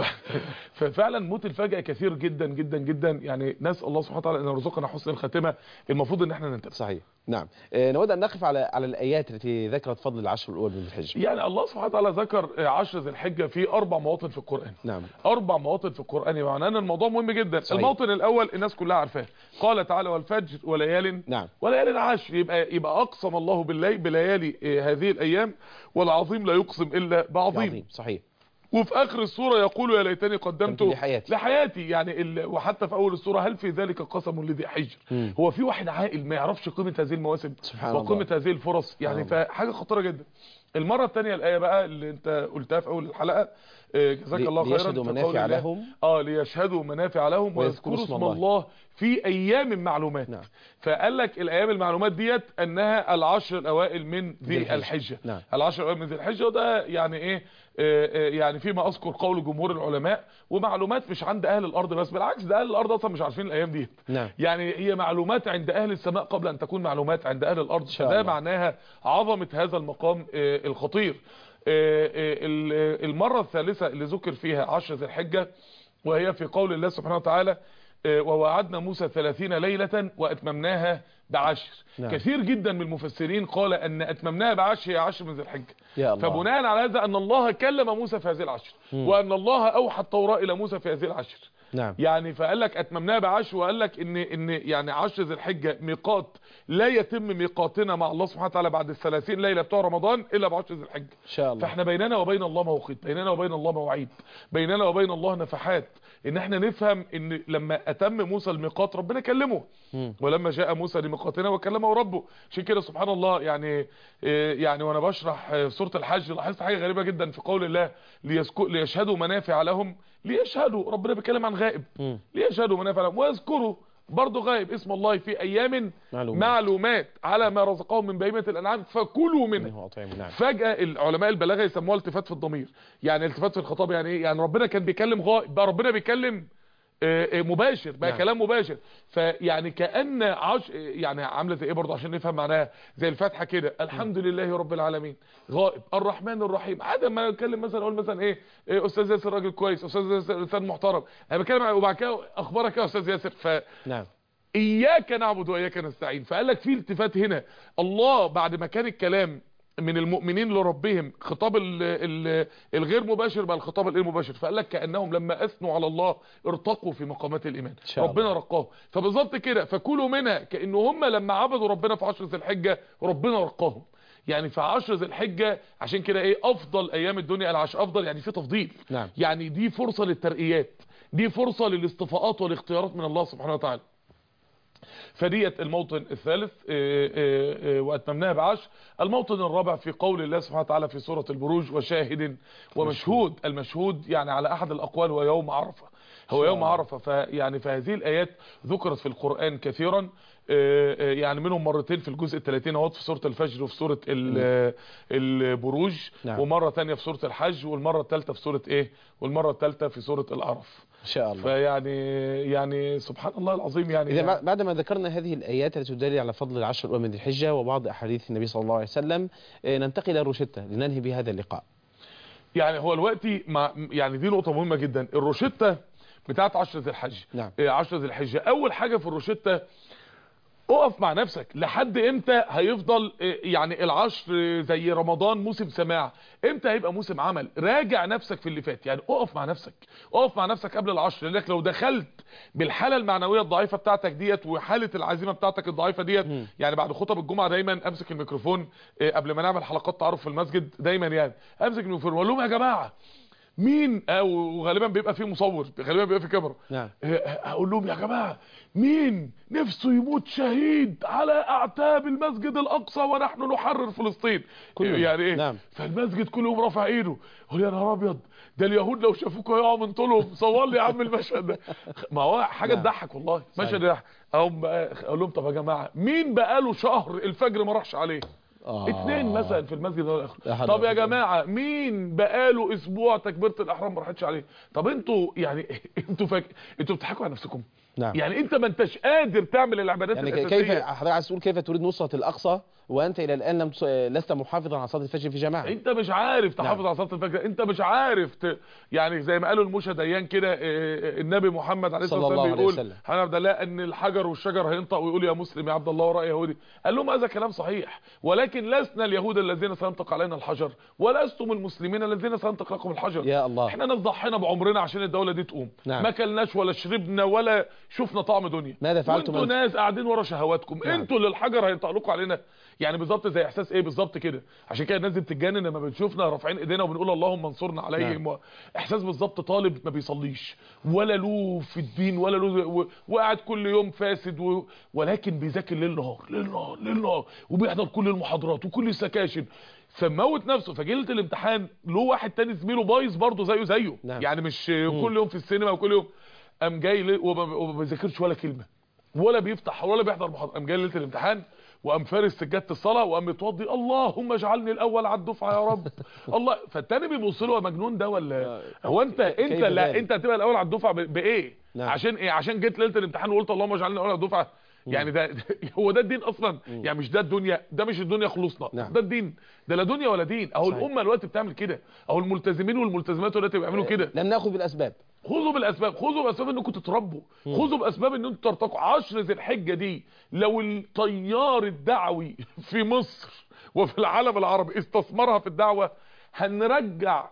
S3: ففعلا موت الفجأة كثير جدا جدا جدا يعني نسال الله سبحانه وتعالى ان يرزقنا حسن الخاتمه المفروض ان احنا ننتبه
S2: صحيح نعم آه، نود ان نقف على على الايات التي ذكرت فضل العشر الاول من الحج
S3: يعني الله سبحانه وتعالى ذكر عشر ذي الحجه في اربع مواطن في القران
S2: نعم
S3: اربع مواطن في القران معناه ان الموضوع مهم جدا
S2: صحيح.
S3: الموطن الاول الناس كلها عارفاه قال تعالى والفجر وليال
S2: نعم
S3: وليال عشر يبقى يبقى اقسم الله بالليل بليالي آه، هذه الايام والعظيم لا يقسم الا بعظيم
S2: عظيم صحيح
S3: وفي اخر السوره يقول يا ليتني قدمت
S2: قدمت لحياتي.
S3: لحياتي يعني ال... وحتى في اول السوره هل في ذلك قسم لذي حجر
S2: مم.
S3: هو في واحد عاقل ما يعرفش قيمه هذه المواسم
S2: سبحان
S3: وقيمه
S2: الله.
S3: هذه الفرص يعني
S2: الله.
S3: فحاجه خطيره جدا المره الثانيه الايه بقى اللي انت قلتها في اول الحلقه آه، جزاك
S2: لي-
S3: الله خيرا
S2: ليشهدوا
S3: في
S2: منافع
S3: قول الله.
S2: لهم.
S3: اه ليشهدوا منافع لهم
S2: ويذكروا
S3: ويذكروا
S2: اسم
S3: اسم
S2: الله.
S3: الله في ايام معلومات
S2: نعم.
S3: فقال لك الايام المعلومات ديت انها العشر الاوائل من
S2: ذي
S3: ذي
S2: الحجة.
S3: الحجه
S2: نعم.
S3: العشر الاوائل من ذي الحجه وده يعني ايه آه، آه، يعني فيما اذكر قول جمهور العلماء ومعلومات مش عند اهل الارض بس بالعكس ده اهل الارض اصلا مش عارفين الايام دي
S2: نعم
S3: يعني هي معلومات عند اهل السماء قبل ان تكون معلومات عند اهل الارض
S2: شاء
S3: فده
S2: الله.
S3: معناها عظمه هذا المقام آه، الخطير آه، آه، ال- المره الثالثه اللي ذكر فيها عشر ذي الحجه وهي في قول الله سبحانه وتعالى آه، ووعدنا موسى ثلاثين ليلة وأتممناها بعشر
S2: نعم.
S3: كثير جدا من المفسرين قال أن أتممناها بعشر هي عشر من ذي الحجة
S2: يا الله
S3: فبناء على هذا أن الله كلم موسى في هذه العشر وأن الله أوحى التوراة إلى موسى في هذه العشر
S2: نعم
S3: يعني فقال لك اتممناها بعشر وقال لك ان ان يعني عشر ذي الحجه ميقات لا يتم ميقاتنا مع الله سبحانه وتعالى بعد الثلاثين ليله بتوع رمضان الا بعشر ذي الحجه
S2: ان شاء الله
S3: فاحنا بيننا وبين الله موقيت بيننا وبين الله مواعيد بيننا وبين الله نفحات ان احنا نفهم ان لما اتم موسى الميقات ربنا كلمه
S2: مم.
S3: ولما جاء موسى لميقاتنا وكلمه ربه عشان كده سبحان الله يعني إيه يعني وانا بشرح آه، سوره الحج لاحظت حاجه غريبه جدا في قول الله ليسكو ليشهدوا منافع لهم ليشهدوا ربنا بيتكلم عن غائب
S2: مم.
S3: ليشهدوا منافع لهم ويذكروا برضه غائب اسم الله في ايام
S2: معلومات.
S3: معلومات على ما رزقهم من بهيمه الانعام فكلوا منه
S2: منه أطعم نعم
S3: فجأة العلماء البلاغة يسموها التفات في الضمير يعني التفات في الخطاب يعني ايه يعني ربنا كان بيكلم غائب بقى ربنا بيكلم آه، آه، مباشر بقى
S2: نعم.
S3: كلام مباشر فيعني كأن عش يعني عاملة زي ايه برضه عشان نفهم معناها زي الفاتحة كده الحمد لله رب العالمين غائب الرحمن الرحيم عادة ما اتكلم مثلا اقول مثلا ايه, إيه استاذ ياسر راجل كويس استاذ ياسر انسان محترم انا بتكلم عن- وبعد كده اخبارك يا استاذ ياسر ف
S2: نعم
S3: اياك نعبد واياك نستعين فقال لك في التفات هنا الله بعد ما كان الكلام من المؤمنين لربهم خطاب ال ال الغير مباشر بقى الخطاب الايه مباشر فقال لك كانهم لما اثنوا على الله ارتقوا في مقامات الايمان
S2: شاء
S3: ربنا
S2: الله.
S3: رقاهم فبالظبط كده فكلوا منها كأن هم لما عبدوا ربنا في عشر ذي الحجه ربنا رقاهم يعني في عشر ذي الحجه عشان كده ايه افضل ايام الدنيا العشر افضل يعني في تفضيل
S2: نعم.
S3: يعني دي فرصه للترقيات دي فرصه للاصطفاءات والاختيارات من الله سبحانه وتعالى فديت الموطن الثالث آه، آه، آه، واتممناها بعشر الموطن الرابع في قول الله سبحانه وتعالى في سورة البروج وشاهد ومشهود المشهود يعني على احد الاقوال هو يوم عرفة هو يوم عرفة فيعني فهذه الايات ذكرت في القرآن كثيرا آه، آه، يعني منهم مرتين في الجزء الثلاثين اهوت في سورة الفجر وفي سورة ال- آه، البروج
S2: نعم.
S3: ومرة تانية في سورة الحج والمرة الثالثة في سورة ايه والمرة الثالثة في سورة الاعراف
S2: ان شاء الله
S3: فيعني يعني سبحان الله العظيم يعني,
S2: إذا
S3: يعني
S2: بعد ما ذكرنا هذه الآيات التي تدل على فضل العشر الأول من ذي الحجة وبعض أحاديث النبي صلى الله عليه وسلم آه، ننتقل إلى الروشتة لننهي بهذا اللقاء
S3: يعني هو دلوقتي مع يعني دي نقطة مهمة جدا الروشتة بتاعت عشرة ذي الحج
S2: نعم.
S3: إيه، عشرة ذي الحجة أول حاجة في الروشتة اقف مع نفسك لحد امتى هيفضل إيه، يعني العشر زي رمضان موسم سماع امتى هيبقى موسم عمل راجع نفسك في اللي فات يعني اقف مع نفسك اقف مع نفسك قبل العشر لانك لو دخلت بالحالة المعنوية الضعيفة بتاعتك ديت وحالة العزيمة بتاعتك الضعيفة ديت يعني بعد خطب الجمعة دايما امسك الميكروفون إيه، قبل ما نعمل حلقات تعارف في المسجد دايما يعني امسك الميكروفون واقول لهم يا جماعة مين او غالبا بيبقى فيه مصور غالبا بيبقى فيه كاميرا
S2: نعم.
S3: اقول لهم يا جماعه مين نفسه يموت شهيد على اعتاب المسجد الاقصى ونحن نحرر فلسطين
S2: كلنا.
S3: يعني ايه
S2: نعم.
S3: فالمسجد كل يوم رافع ايده يقول يا نهار ابيض ده اليهود لو شافوك هيقعوا من طولهم صور لي يا عم المشهد ده ما هو حاجه
S2: نعم.
S3: تضحك والله
S2: صحيح.
S3: مشهد يضحك اقوم بقى اقول لهم طب يا جماعه مين بقاله شهر الفجر ما راحش عليه
S2: آه.
S3: اتنين مثلا في المسجد ده
S2: لا
S3: والاخر
S2: حول
S3: طب
S2: ولا
S3: يا
S2: قوة.
S3: جماعه مين بقاله اسبوع تكبيره الاحرام ما راحتش عليه طب انتوا يعني انتوا فاك... انتوا بتضحكوا على نفسكم
S2: نعم.
S3: يعني انت ما انتش قادر تعمل العبادات
S2: يعني
S3: الاساسيه
S2: كيف حضرتك عايز تقول كيف تريد نصرة الأقصى وأنت إلى الآن لم تص- لست محافظا على صلاة الفجر في جماعة
S3: انت مش عارف تحافظ
S2: نعم.
S3: على صلاه الفجر انت مش عارف ت... يعني زي ما قالوا المشا ديان كده اه، اه، النبي محمد عليه
S2: صلى
S3: الصلاه
S2: الله
S3: والسلام
S2: عليه
S3: بيقول
S2: وسلم.
S3: حنا عبد الله ان الحجر والشجر هينطق ويقول يا مسلم يا عبد الله وراء يهودي قال لهم هذا كلام صحيح ولكن لسنا اليهود الذين سينطق علينا الحجر ولستم المسلمين الذين سينطق لكم الحجر
S2: يا الله
S3: احنا ناس ضحينا بعمرنا عشان الدوله دي تقوم
S2: نعم.
S3: ما كلناش ولا شربنا ولا شفنا طعم دنيا
S2: ماذا فعلتم
S3: وانتوا
S2: أنتم؟
S3: ناس قاعدين ورا شهواتكم
S2: نعم.
S3: انتوا اللي الحجر هينطلقوا علينا يعني بالظبط زي احساس ايه بالظبط كده عشان كده الناس دي بتتجنن لما بتشوفنا رافعين ايدينا وبنقول اللهم انصرنا عليهم
S2: نعم.
S3: و... احساس بالظبط طالب ما بيصليش ولا له في الدين ولا له و... وقاعد كل يوم فاسد و... ولكن بيذاكر ليل نهار ليل نهار ليل نهار وبيحضر كل المحاضرات وكل السكاشن فموت نفسه فجيله الامتحان له واحد تاني زميله بايظ برضه زيه زيه
S2: نعم.
S3: يعني مش كل يوم في السينما وكل يوم قام جاي لي- وما وما بيذاكرش ولا كلمه ولا بيفتح ولا بيحضر محاضره قام جاي ليله الامتحان وقام فارس سجاده الصلاه وقام متوضي اللهم اجعلني الاول على الدفعه يا رب الله فالتاني بيبص له هو مجنون ده ولا هو انت انت
S2: كيف
S3: لا
S2: ذلك؟
S3: انت هتبقى الاول على الدفعه ب- بايه
S2: نعم.
S3: عشان ايه عشان جيت ليله الامتحان وقلت اللهم اجعلني الاول على الدفعه يعني ده هو ده الدين اصلا يعني مش ده الدنيا ده مش الدنيا خلصنا
S2: نعم.
S3: ده الدين ده لا دنيا ولا دين اهو
S2: صحيح.
S3: الامه الوقت بتعمل كده اهو الملتزمين والملتزمات دلوقتي بيعملوا كده
S2: لم نأخذ بالأسباب
S3: خذوا بالاسباب خذوا باسباب انكم تتربوا خذوا باسباب ان انتوا ترتقوا عشر ذي الحجه دي لو التيار الدعوي في مصر وفي العالم العربي استثمرها في الدعوه هنرجع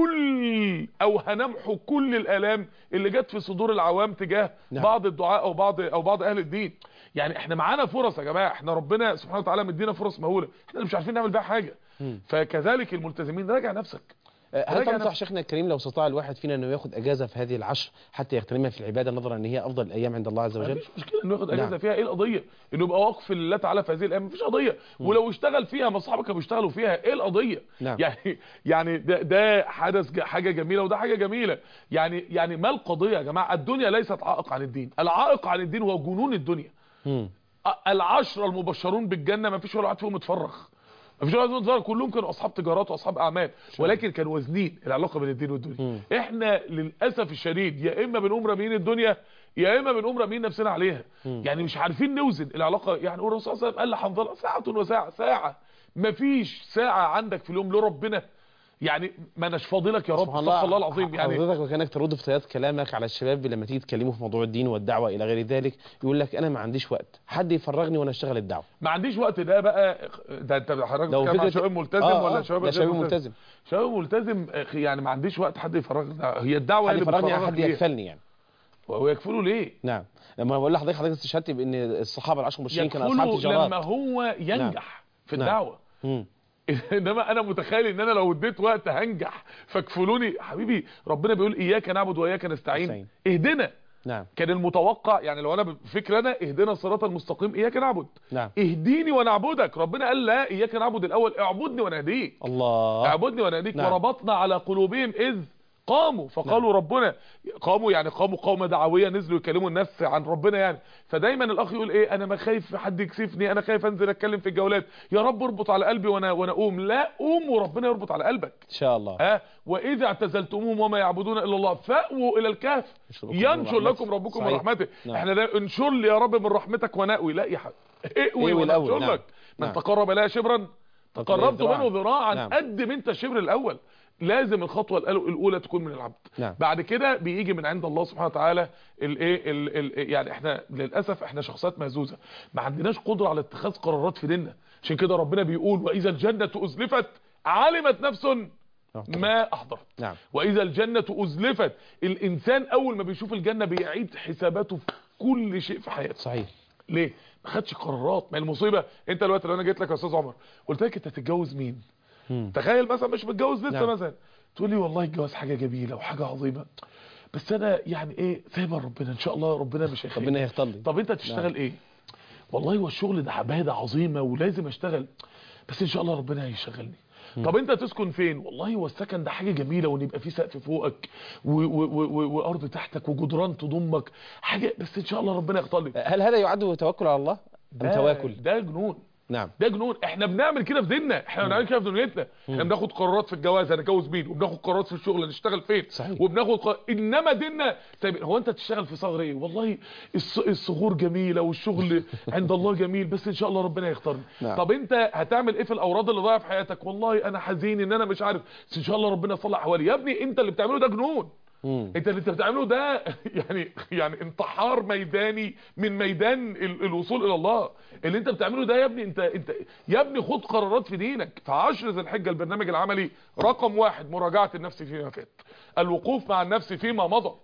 S3: كل او هنمحو كل الالام اللي جت في صدور العوام تجاه
S2: نعم.
S3: بعض الدعاء او بعض او بعض اهل الدين يعني احنا معانا فرص يا جماعه احنا ربنا سبحانه وتعالى مدينا فرص مهوله احنا اللي مش عارفين نعمل بيها حاجه فكذلك الملتزمين راجع نفسك
S2: هل
S3: راجع
S2: تنصح
S3: نفسك.
S2: شيخنا الكريم لو استطاع الواحد فينا انه ياخذ اجازه في هذه العشر حتى يغتنمها في العباده نظرا ان هي افضل الايام عند الله عز وجل
S3: مفيش مشكله انه ياخد اجازه
S2: نعم.
S3: فيها ايه القضيه انه يبقى واقف لله تعالى في هذه الايام مفيش قضيه ولو اشتغل فيها ما اصحابك كانوا بيشتغلوا فيها ايه القضيه
S2: نعم.
S3: يعني يعني ده, ده حدث ج- حاجه جميله وده حاجه جميله يعني يعني ما القضيه يا جماعه الدنيا ليست عائق عن الدين العائق عن الدين هو جنون الدنيا
S2: مم.
S3: أ- العشرة المبشرون بالجنة ما فيش ولا واحد فيهم اتفرغ ما فيش ولا واحد فيهم اتفرغ كلهم كانوا اصحاب تجارات واصحاب اعمال ولكن كانوا وازنين العلاقة بين الدين والدنيا احنا للاسف الشديد يا اما بنقوم راميين الدنيا يا اما بنقوم راميين نفسنا عليها يعني مش عارفين نوزن العلاقة يعني الرسول صلى الله عليه وسلم قال لحنظله ساعة وساعة ساعة ما فيش ساعة عندك في اليوم لربنا يعني ما اناش فاضلك يا رب
S2: سبحان
S3: استغفر الله العظيم يعني
S2: حضرتك وكانك ترد في طيات كلامك على الشباب لما تيجي تكلمه في موضوع الدين والدعوه الى غير ذلك يقول لك انا ما عنديش وقت حد يفرغني وانا اشتغل الدعوه
S3: ما عنديش وقت ده بقى ده انت حضرتك
S2: لو
S3: بتتكلم عن
S2: فكرة-
S3: شباب ملتزم
S2: آه،
S3: ولا
S2: آه،
S3: شباب
S2: ده
S3: غير
S2: شباب ملتزم
S3: شباب ملتزم أخي، يعني ما عنديش وقت حد يفرغني هي الدعوه
S2: حد
S3: اللي
S2: يفرغني
S3: بتفرغك
S2: حد
S3: ليه
S2: يكفلني يعني
S3: هو يكفله ليه
S2: نعم لما بقول لحضرتك حضرتك استشهدت بان الصحابه العشر المبشرين كانوا اصحاب
S3: يكفله
S2: تجارات
S3: لما هو ينجح في
S2: نعم.
S3: الدعوه
S2: مم.
S3: انما انا متخيل ان انا لو اديت وقت هنجح فاكفلوني حبيبي ربنا بيقول اياك نعبد واياك نستعين
S2: نستعين.
S3: اهدنا
S2: نعم
S3: كان المتوقع يعني لو انا بفكر انا اهدنا الصراط المستقيم اياك نعبد
S2: نعم
S3: اهديني ونعبدك ربنا قال لا اياك نعبد الاول اعبدني وانا اهديك
S2: الله
S3: اعبدني وانا اهديك
S2: نعم.
S3: وربطنا على قلوبهم اذ قاموا فقالوا ربنا قاموا يعني قاموا قومة دعوية نزلوا يكلموا الناس عن ربنا يعني فدايما الاخ يقول ايه انا ما خايف حد يكسفني انا خايف انزل اتكلم في الجولات يا رب اربط على قلبي وانا وانا اقوم لا قوم وربنا يربط على قلبك
S2: ان شاء الله
S3: ها واذا اعتزلتموهم وما يعبدون الا الله فاووا الى الكهف
S2: ينشر لكم
S3: ينشر
S2: من
S3: لكم
S2: رحمته.
S3: ربكم من
S2: صحيح.
S3: رحمته
S2: نعم.
S3: احنا ده انشر لي يا رب من رحمتك ونأوي لا يا حبيبي اقوي
S2: اقوي الأول،
S3: وننشر
S2: نعم.
S3: لك من
S2: نعم.
S3: تقرب الي شبرا تقربت
S2: ذراعاً.
S3: منه ذراعا
S2: نعم.
S3: قدم انت الشبر الاول لازم الخطوه الأل- الاولى تكون من العبد
S2: نعم.
S3: بعد كده بيجي من عند الله سبحانه وتعالى الايه ال- ال- يعني احنا للاسف احنا شخصيات مهزوزه ما عندناش قدره على اتخاذ قرارات في ديننا عشان كده ربنا بيقول واذا الجنه ازلفت علمت نفس ما احضرت
S2: نعم
S3: واذا الجنه ازلفت الانسان اول ما بيشوف الجنه بيعيد حساباته في كل شيء في حياته
S2: صحيح
S3: ليه ما خدش قرارات ما المصيبه انت دلوقتي لو انا جيت لك يا استاذ عمر قلت لك انت هتتجوز مين
S2: مم.
S3: تخيل مثلا مش متجوز لسه
S2: نعم.
S3: مثلا تقول لي والله الجواز حاجه جميله وحاجه عظيمه بس انا يعني ايه سايبها ربنا ان شاء الله ربنا مش هيخليني
S2: ربنا يختار لي
S3: طب انت تشتغل ايه والله هو الشغل ده عباده عظيمه ولازم اشتغل بس ان شاء الله ربنا هيشغلني طب انت تسكن فين والله هو السكن ده حاجه جميله وان يبقى في سقف فوقك و- و- و- و- وارض تحتك وجدران تضمك حاجه بس ان شاء الله ربنا يختار لي
S2: هل هذا يعد توكل على الله ام
S3: ده-
S2: تواكل
S3: ده جنون
S2: نعم
S3: ده جنون احنا بنعمل كده في ديننا احنا بنعمل كده في دنيتنا احنا بناخد قرارات في الجواز هنتجوز مين وبناخد قرارات في الشغل هنشتغل فين
S2: صحيح.
S3: وبناخد قرار... انما ديننا طيب هو انت تشتغل في صغر ايه والله الص... الصغور جميله والشغل عند الله جميل بس ان شاء الله ربنا يختارني
S2: نعم.
S3: طب انت هتعمل ايه في الاوراد اللي ضايعه في حياتك والله انا حزين ان انا مش عارف بس ان شاء الله ربنا يصلح احوالي يا ابني انت اللي بتعمله ده جنون
S2: مم.
S3: انت اللي انت بتعمله ده يعني يعني انتحار ميداني من ميدان ال- الوصول الى الله اللي انت بتعمله ده يا ابني انت انت يا ابني خد قرارات في دينك في عشر ذي الحجه البرنامج العملي رقم واحد مراجعه النفس فيما فات الوقوف مع النفس فيما مضى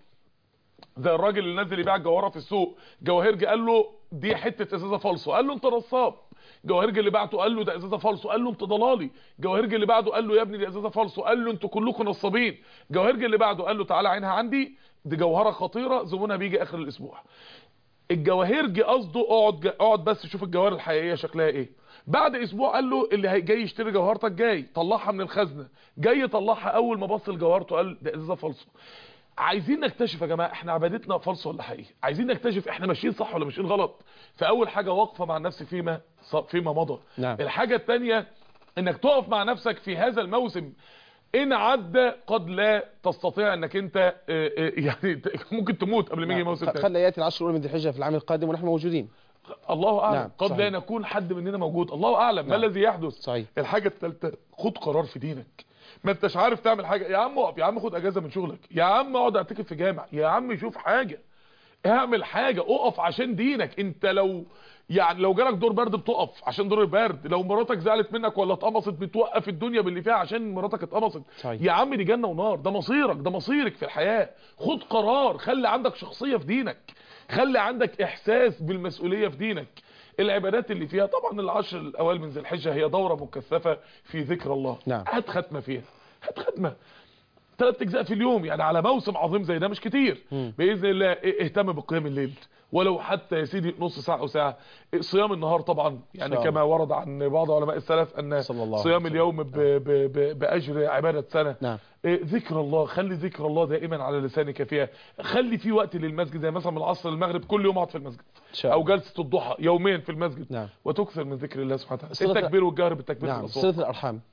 S3: زي الراجل اللي نزل يبيع الجوهره في السوق جواهرجي قال له دي حته ازازه فالصو قال له انت نصاب جواهرجي اللي بعته قال له ده ازازه فالصو قال له انت ضلالي جواهرجي اللي بعده قال له يا ابني دي ازازه فالصو قال له انتوا كلكم نصابين جواهرجي اللي بعده قال له تعالى عينها عندي دي جوهره خطيره زبونها بيجي اخر الاسبوع الجواهرجي قصده اقعد اقعد بس شوف الجواهر الحقيقيه شكلها ايه بعد اسبوع قال له اللي هي- جاي يشتري جوهرتك جاي طلعها من الخزنه جاي يطلعها اول ما بص لجوهرته قال ده ازازه فالصو عايزين نكتشف يا جماعه احنا عبادتنا فالص ولا حقيقي عايزين نكتشف احنا ماشيين صح ولا ماشيين غلط فاول حاجه واقفه مع النفس فيما ص- فيما مضى
S2: نعم.
S3: الحاجه الثانيه انك تقف مع نفسك في هذا الموسم ان عدى قد لا تستطيع انك انت اه، اه، يعني ت- ممكن تموت قبل ما يجي موسم
S2: خ-
S3: تاني
S2: خلى ياتي العشر الاولى من ذي الحجه في العام القادم ونحن موجودين
S3: الله اعلم
S2: نعم،
S3: قد
S2: صحيح.
S3: لا نكون حد مننا موجود الله اعلم ما
S2: نعم.
S3: الذي يحدث
S2: صحيح
S3: الحاجة الثالثة خد قرار في دينك ما انتش عارف تعمل حاجة يا عم اقف يا عم خد اجازة من شغلك يا عم اقعد اعتكف في جامع يا عم شوف حاجة اعمل حاجة اقف عشان دينك انت لو يعني لو جالك دور برد بتقف عشان دور البرد لو مراتك زعلت منك ولا اتقمصت بتوقف الدنيا باللي فيها عشان مراتك اتقمصت
S2: صحيح.
S3: يا عم دي جنة ونار ده مصيرك ده مصيرك في الحياة خد قرار خلي عندك شخصية في دينك خلي عندك احساس بالمسؤولية في دينك العبادات اللي فيها طبعا العشر الاوائل من ذي الحجه هي دوره مكثفه في ذكر الله
S2: نعم.
S3: هات ختمه فيها هات ختمه ثلاث اجزاء في اليوم يعني على موسم عظيم زي ده مش كتير
S2: مم.
S3: باذن الله اه- اهتم بقيام الليل ولو حتى يا سيدي نص ساعه او ساعه صيام النهار طبعا يعني
S2: شاء
S3: كما ورد عن بعض علماء السلف ان
S2: صلى الله عليه
S3: صيام
S2: وسلم.
S3: اليوم ب ب ب باجر عباده سنه
S2: نعم
S3: اه، ذكر الله خلي ذكر الله دائما على لسانك فيها خلي في وقت للمسجد زي مثلا من العصر للمغرب كل يوم اقعد في المسجد
S2: ان شاء
S3: او
S2: الله
S3: جلسه الضحى يوميا في المسجد
S2: نعم
S3: وتكثر من ذكر الله سبحانه
S2: صلة-
S3: وتعالى التكبير والجهر بالتكبير في
S2: نعم
S3: الاصوات
S2: صله الارحام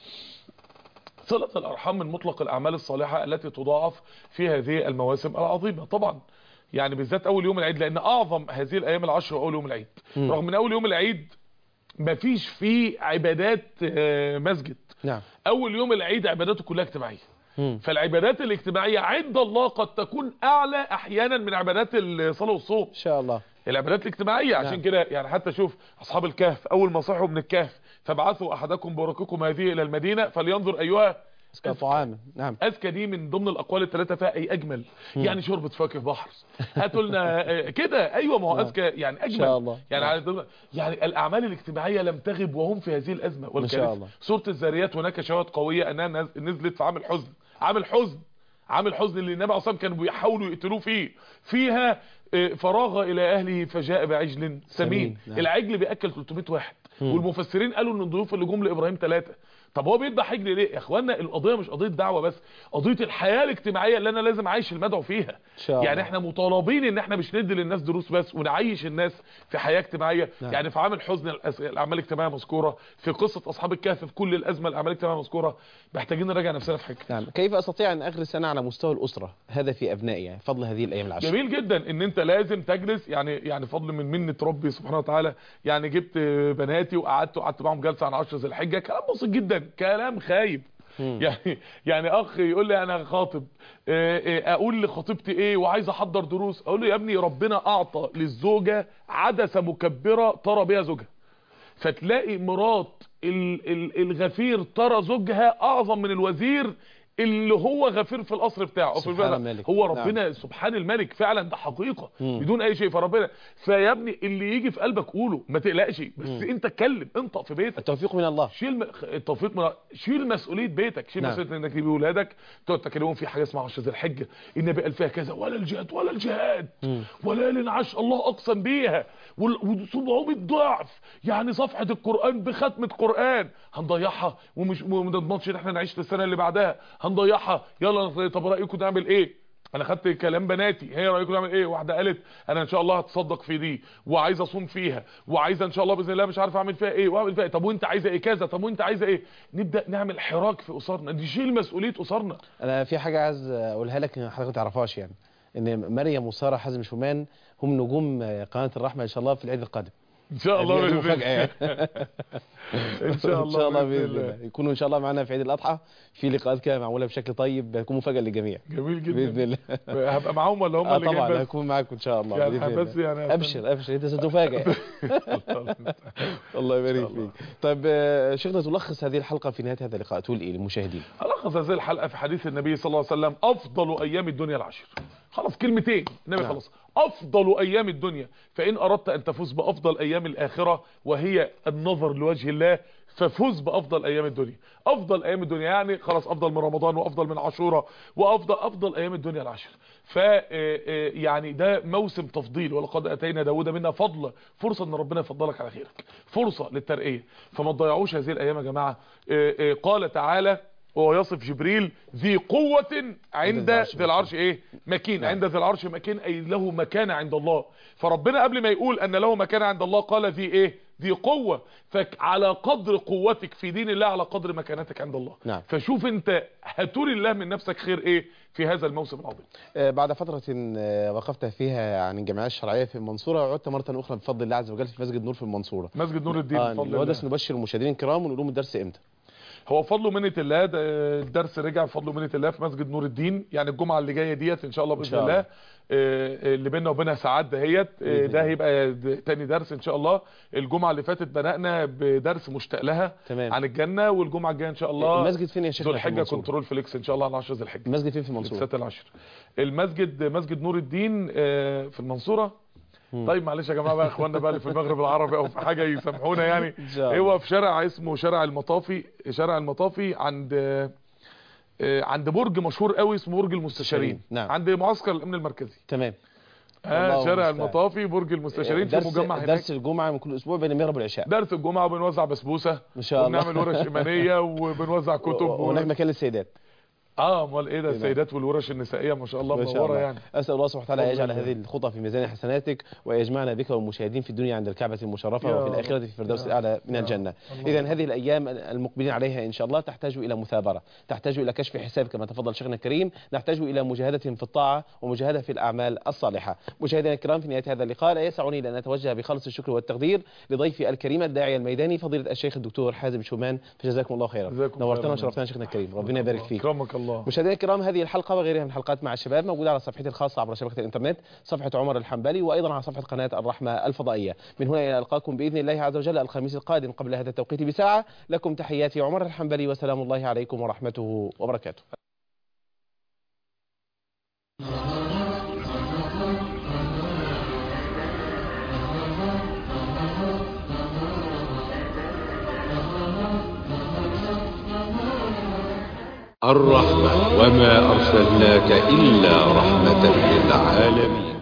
S3: صلة الأرحام من مطلق الأعمال الصالحة التي تضاعف في هذه المواسم العظيمة طبعا يعني بالذات أول يوم العيد لأن أعظم هذه الأيام العشر أول يوم العيد
S2: مم.
S3: رغم من أول يوم العيد مفيش فيه عبادات آه، مسجد
S2: نعم
S3: أول يوم العيد عباداته كلها اجتماعية
S2: مم.
S3: فالعبادات الاجتماعية عند الله قد تكون أعلى أحيانا من عبادات الصلاة والصوم
S2: ان شاء الله
S3: العبادات الاجتماعية عشان
S2: نعم.
S3: كده يعني حتى شوف أصحاب الكهف أول ما صحوا من الكهف فابعثوا أحدكم برككم هذه إلى المدينة فلينظر أيها
S2: اسكى طعام نعم
S3: أذكى دي من ضمن الأقوال الثلاثة فيها أي أجمل يعني شوربة فواكه بحر هاتوا لنا آه، كده أيوة ما هو
S2: نعم.
S3: أذكى يعني أجمل
S2: شاء الله.
S3: يعني
S2: نعم.
S3: على ضمن- يعني الأعمال الاجتماعية لم تغب وهم في هذه الأزمة
S2: ما شاء
S3: والكارثة
S2: الله.
S3: سورة الذاريات هناك شواهد قوية أنها نز- نزلت في عام الحزن عام الحزن عام الحزن اللي النبي عليه الصلاة والسلام كانوا بيحاولوا يقتلوه فيه فيها آه، فراغ إلى أهله فجاء بعجل سمين
S2: سمين، نعم.
S3: العجل بيأكل 300 واحد
S2: مم.
S3: والمفسرين قالوا ان الضيوف اللي جم لابراهيم ثلاثه طب هو بيذبح عجل ليه يا اخوانا القضيه مش قضيه دعوه بس قضيه الحياه الاجتماعيه اللي انا لازم اعيش المدعو فيها
S2: إن شاء الله.
S3: يعني احنا مطالبين ان احنا مش ندي للناس دروس بس ونعيش الناس في حياه اجتماعيه
S2: نعم.
S3: يعني في عامل حزن الأس- الاعمال الاجتماعيه مذكوره في قصه اصحاب الكهف في كل الازمه الاعمال الاجتماعيه مذكوره محتاجين نراجع نفسنا في حاجه
S2: نعم كيف استطيع ان اغرس انا على مستوى الاسره هدفي ابنائي يعني فضل هذه الايام العشر
S3: جميل جدا ان انت لازم تجلس يعني يعني فضل من منة ربي سبحانه وتعالى يعني جبت بناتي وقعدت وقعدت معاهم جلسه عن 10 ذي الحجه كلام بسيط جدا كلام خايب
S2: مم.
S3: يعني يعني اخ يقول لي انا خاطب آه، آه، اقول لخطيبتي ايه وعايز احضر دروس اقول له يا ابني ربنا اعطى للزوجه عدسه مكبره ترى بها زوجها فتلاقي مرات ال- ال- الغفير ترى زوجها اعظم من الوزير اللي هو غفير في القصر بتاعه أو في
S2: سبحان
S3: البلد.
S2: الملك.
S3: هو
S2: نعم.
S3: ربنا سبحان الملك فعلا ده حقيقه
S2: مم.
S3: بدون اي شيء فربنا فيا ابني اللي يجي في قلبك قوله ما تقلقش بس
S2: مم.
S3: انت اتكلم انطق في بيتك
S2: التوفيق من الله
S3: شيل م... التوفيق من... شيل مسؤوليه بيتك شيل
S2: نعم.
S3: مسؤوليه انك تجيب اولادك تقعد تكلمهم في حاجه اسمها 10 ذي الحجه النبي قال فيها كذا ولا الجهاد ولا الجهاد
S2: مم.
S3: ولا الانعاش الله اقسم بيها وال- و700 ضعف يعني صفحه القران بختمه قران هنضيعها ومش وما نضمنش ان احنا نعيش للسنه اللي بعدها هنضيعها يلا طب رايكم نعمل ايه انا خدت كلام بناتي هي رايكم نعمل ايه واحده قالت انا ان شاء الله هتصدق في دي وعايزه اصوم فيها وعايزه ان شاء الله باذن الله مش عارف اعمل فيها ايه واعمل فيها إيه. طب وانت عايزه ايه كذا طب وانت عايزه ايه نبدا نعمل حراك في اسرنا دي شيل مسؤوليه اسرنا
S2: انا في حاجه عايز اقولها لك حضرتك ما تعرفهاش يعني ان مريم وساره حازم شومان هم نجوم قناه الرحمه ان شاء الله في العيد القادم
S3: ان شاء الله
S2: هذه
S3: بإذن
S2: مفاجاه يعني
S3: ان شاء
S2: ان شاء الله
S3: الله
S2: باذن الله يكونوا ان شاء الله معنا في عيد الاضحى في لقاءات كده معموله بشكل طيب هتكون مفاجاه للجميع
S3: جميل
S2: باذن
S3: جدا
S2: الله
S3: هبقى معاهم ولا هم
S2: اه
S3: اللي
S2: طبعا
S3: جايين بس
S2: هكون معاكم ان شاء الله
S3: يعني
S2: بإذن
S3: بس
S2: الله.
S3: يعني
S2: ابشر ابشر انت ستفاجئ الله يبارك
S3: الله.
S2: فيك طيب آه، شيخنا تلخص هذه الحلقه في نهايه هذا اللقاء تقول ايه للمشاهدين
S3: ألخص هذه الحلقة في حديث النبي صلى الله عليه وسلم أفضل أيام الدنيا العشر خلاص كلمتين النبي
S2: نعم.
S3: خلاص أفضل أيام الدنيا فإن أردت أن تفوز بأفضل أيام الآخرة وهي النظر لوجه الله ففوز بأفضل أيام الدنيا أفضل أيام الدنيا يعني خلاص أفضل من رمضان وأفضل من عاشوراء وأفضل أفضل أيام الدنيا العشر ف آه، آه، يعني ده موسم تفضيل ولقد أتينا داود منا فضل فرصة أن ربنا يفضلك على خيرك فرصة للترقية فما تضيعوش هذه الأيام يا جماعة آه، آه، قال تعالى وهو يصف جبريل ذي قوة عند
S2: العرش
S3: ذي العرش ايه مكين
S2: نعم.
S3: عند ذي العرش مكين اي له مكانة عند الله فربنا قبل ما يقول ان له مكانة عند الله قال ذي ايه ذي قوة فعلى قدر قوتك في دين الله على قدر مكانتك عند الله
S2: نعم.
S3: فشوف انت هتوري الله من نفسك خير ايه في هذا الموسم العظيم
S2: آه، بعد فترة آه، وقفت فيها عن الجمعية الشرعية في المنصورة وعدت مرة أخرى بفضل الله عز وجل في مسجد نور في المنصورة
S3: مسجد نور الدين
S2: اه
S3: بفضل
S2: الوادس
S3: الله.
S2: نبشر المشاهدين الكرام ونقول لهم الدرس امتى
S3: هو بفضل منة الله ده الدرس رجع بفضل منة الله في مسجد نور الدين يعني الجمعة اللي جاية ديت ان شاء الله باذن
S2: شاء
S3: الله
S2: الله.
S3: آه، اللي بيننا وبينها ساعات دهيت آه،
S2: بإذن
S3: ده
S2: الله.
S3: هيبقى د- تاني درس ان شاء الله الجمعة اللي فاتت بدأنا بدرس مشتاق لها
S2: تمام
S3: عن الجنة والجمعة الجاية ان شاء الله
S2: المسجد فين يا شيخ
S3: ذو الحجة كنترول فليكس ان شاء الله على 10 ذي الحجة
S2: المسجد فين في المنصورة
S3: السات العشر المسجد مسجد نور الدين آه، في المنصورة
S2: مم.
S3: طيب معلش يا جماعه بقى اخواننا بقى اللي في المغرب العربي او في حاجه يسامحونا يعني
S2: إن شاء الله.
S3: هو في شارع اسمه شارع المطافي شارع المطافي عند آه، عند برج مشهور قوي اسمه برج المستشارين
S2: نعم.
S3: عند معسكر الامن المركزي
S2: تمام
S3: آه
S2: الله
S3: شارع
S2: المستعان.
S3: المطافي برج المستشارين في
S2: درس
S3: مجمع هناك
S2: درس الجمعة من كل أسبوع بين المغرب والعشاء
S3: درس الجمعه وبنوزع بسبوسه
S2: إن شاء الله
S3: وبنعمل ورش ايمانيه وبنوزع كتب و...
S2: وهناك مكان للسيدات
S3: اه امال ايه ده
S2: نعم.
S3: السيدات والورش النسائيه ما شاء الله
S2: ما شاء
S3: منوره
S2: الله
S3: يعني
S2: أسأل الله سبحانه وتعالى أن
S3: بفضل
S2: يجعل
S3: الله.
S2: هذه الخطى في ميزان حسناتك ويجمعنا بك والمشاهدين في الدنيا عند الكعبة المشرفة
S3: يا
S2: وفي
S3: رب.
S2: الآخرة في الفردوس
S3: يا
S2: الأعلى من
S3: يا
S2: الجنة
S3: الله.
S2: إذا هذه الأيام المقبلين عليها إن شاء الله تحتاج إلى مثابرة تحتاج إلى كشف حساب كما تفضل شيخنا الكريم نحتاج إلى مجاهدة في الطاعة ومجاهدة في الأعمال الصالحة مشاهدينا الكرام في نهاية هذا اللقاء لا يسعني لأن أتوجه بخالص الشكر والتقدير لضيفي الكريم الداعية الميداني فضيلة الشيخ الدكتور حازم شومان فجزاكم الله خيرا
S3: جزاكم الله
S2: نورتنا
S3: خيرا.
S2: وشرفتنا شيخنا الكريم ربنا يبارك فيك
S3: اكرمك الله
S2: مشاهدينا الكرام هذه الحلقة وغيرها من حلقات مع الشباب موجودة على صفحتي الخاصة عبر شبكة الإنترنت صفحة عمر الحنبلي وأيضا على صفحة قناة الرحمة الفضائية من هنا إلى ألقاكم بإذن الله عز وجل الخميس القادم قبل هذا التوقيت بساعة لكم تحياتي عمر الحنبلي وسلام الله عليكم ورحمته وبركاته
S1: الرحمة وما أرسلناك إلا رحمة للعالمين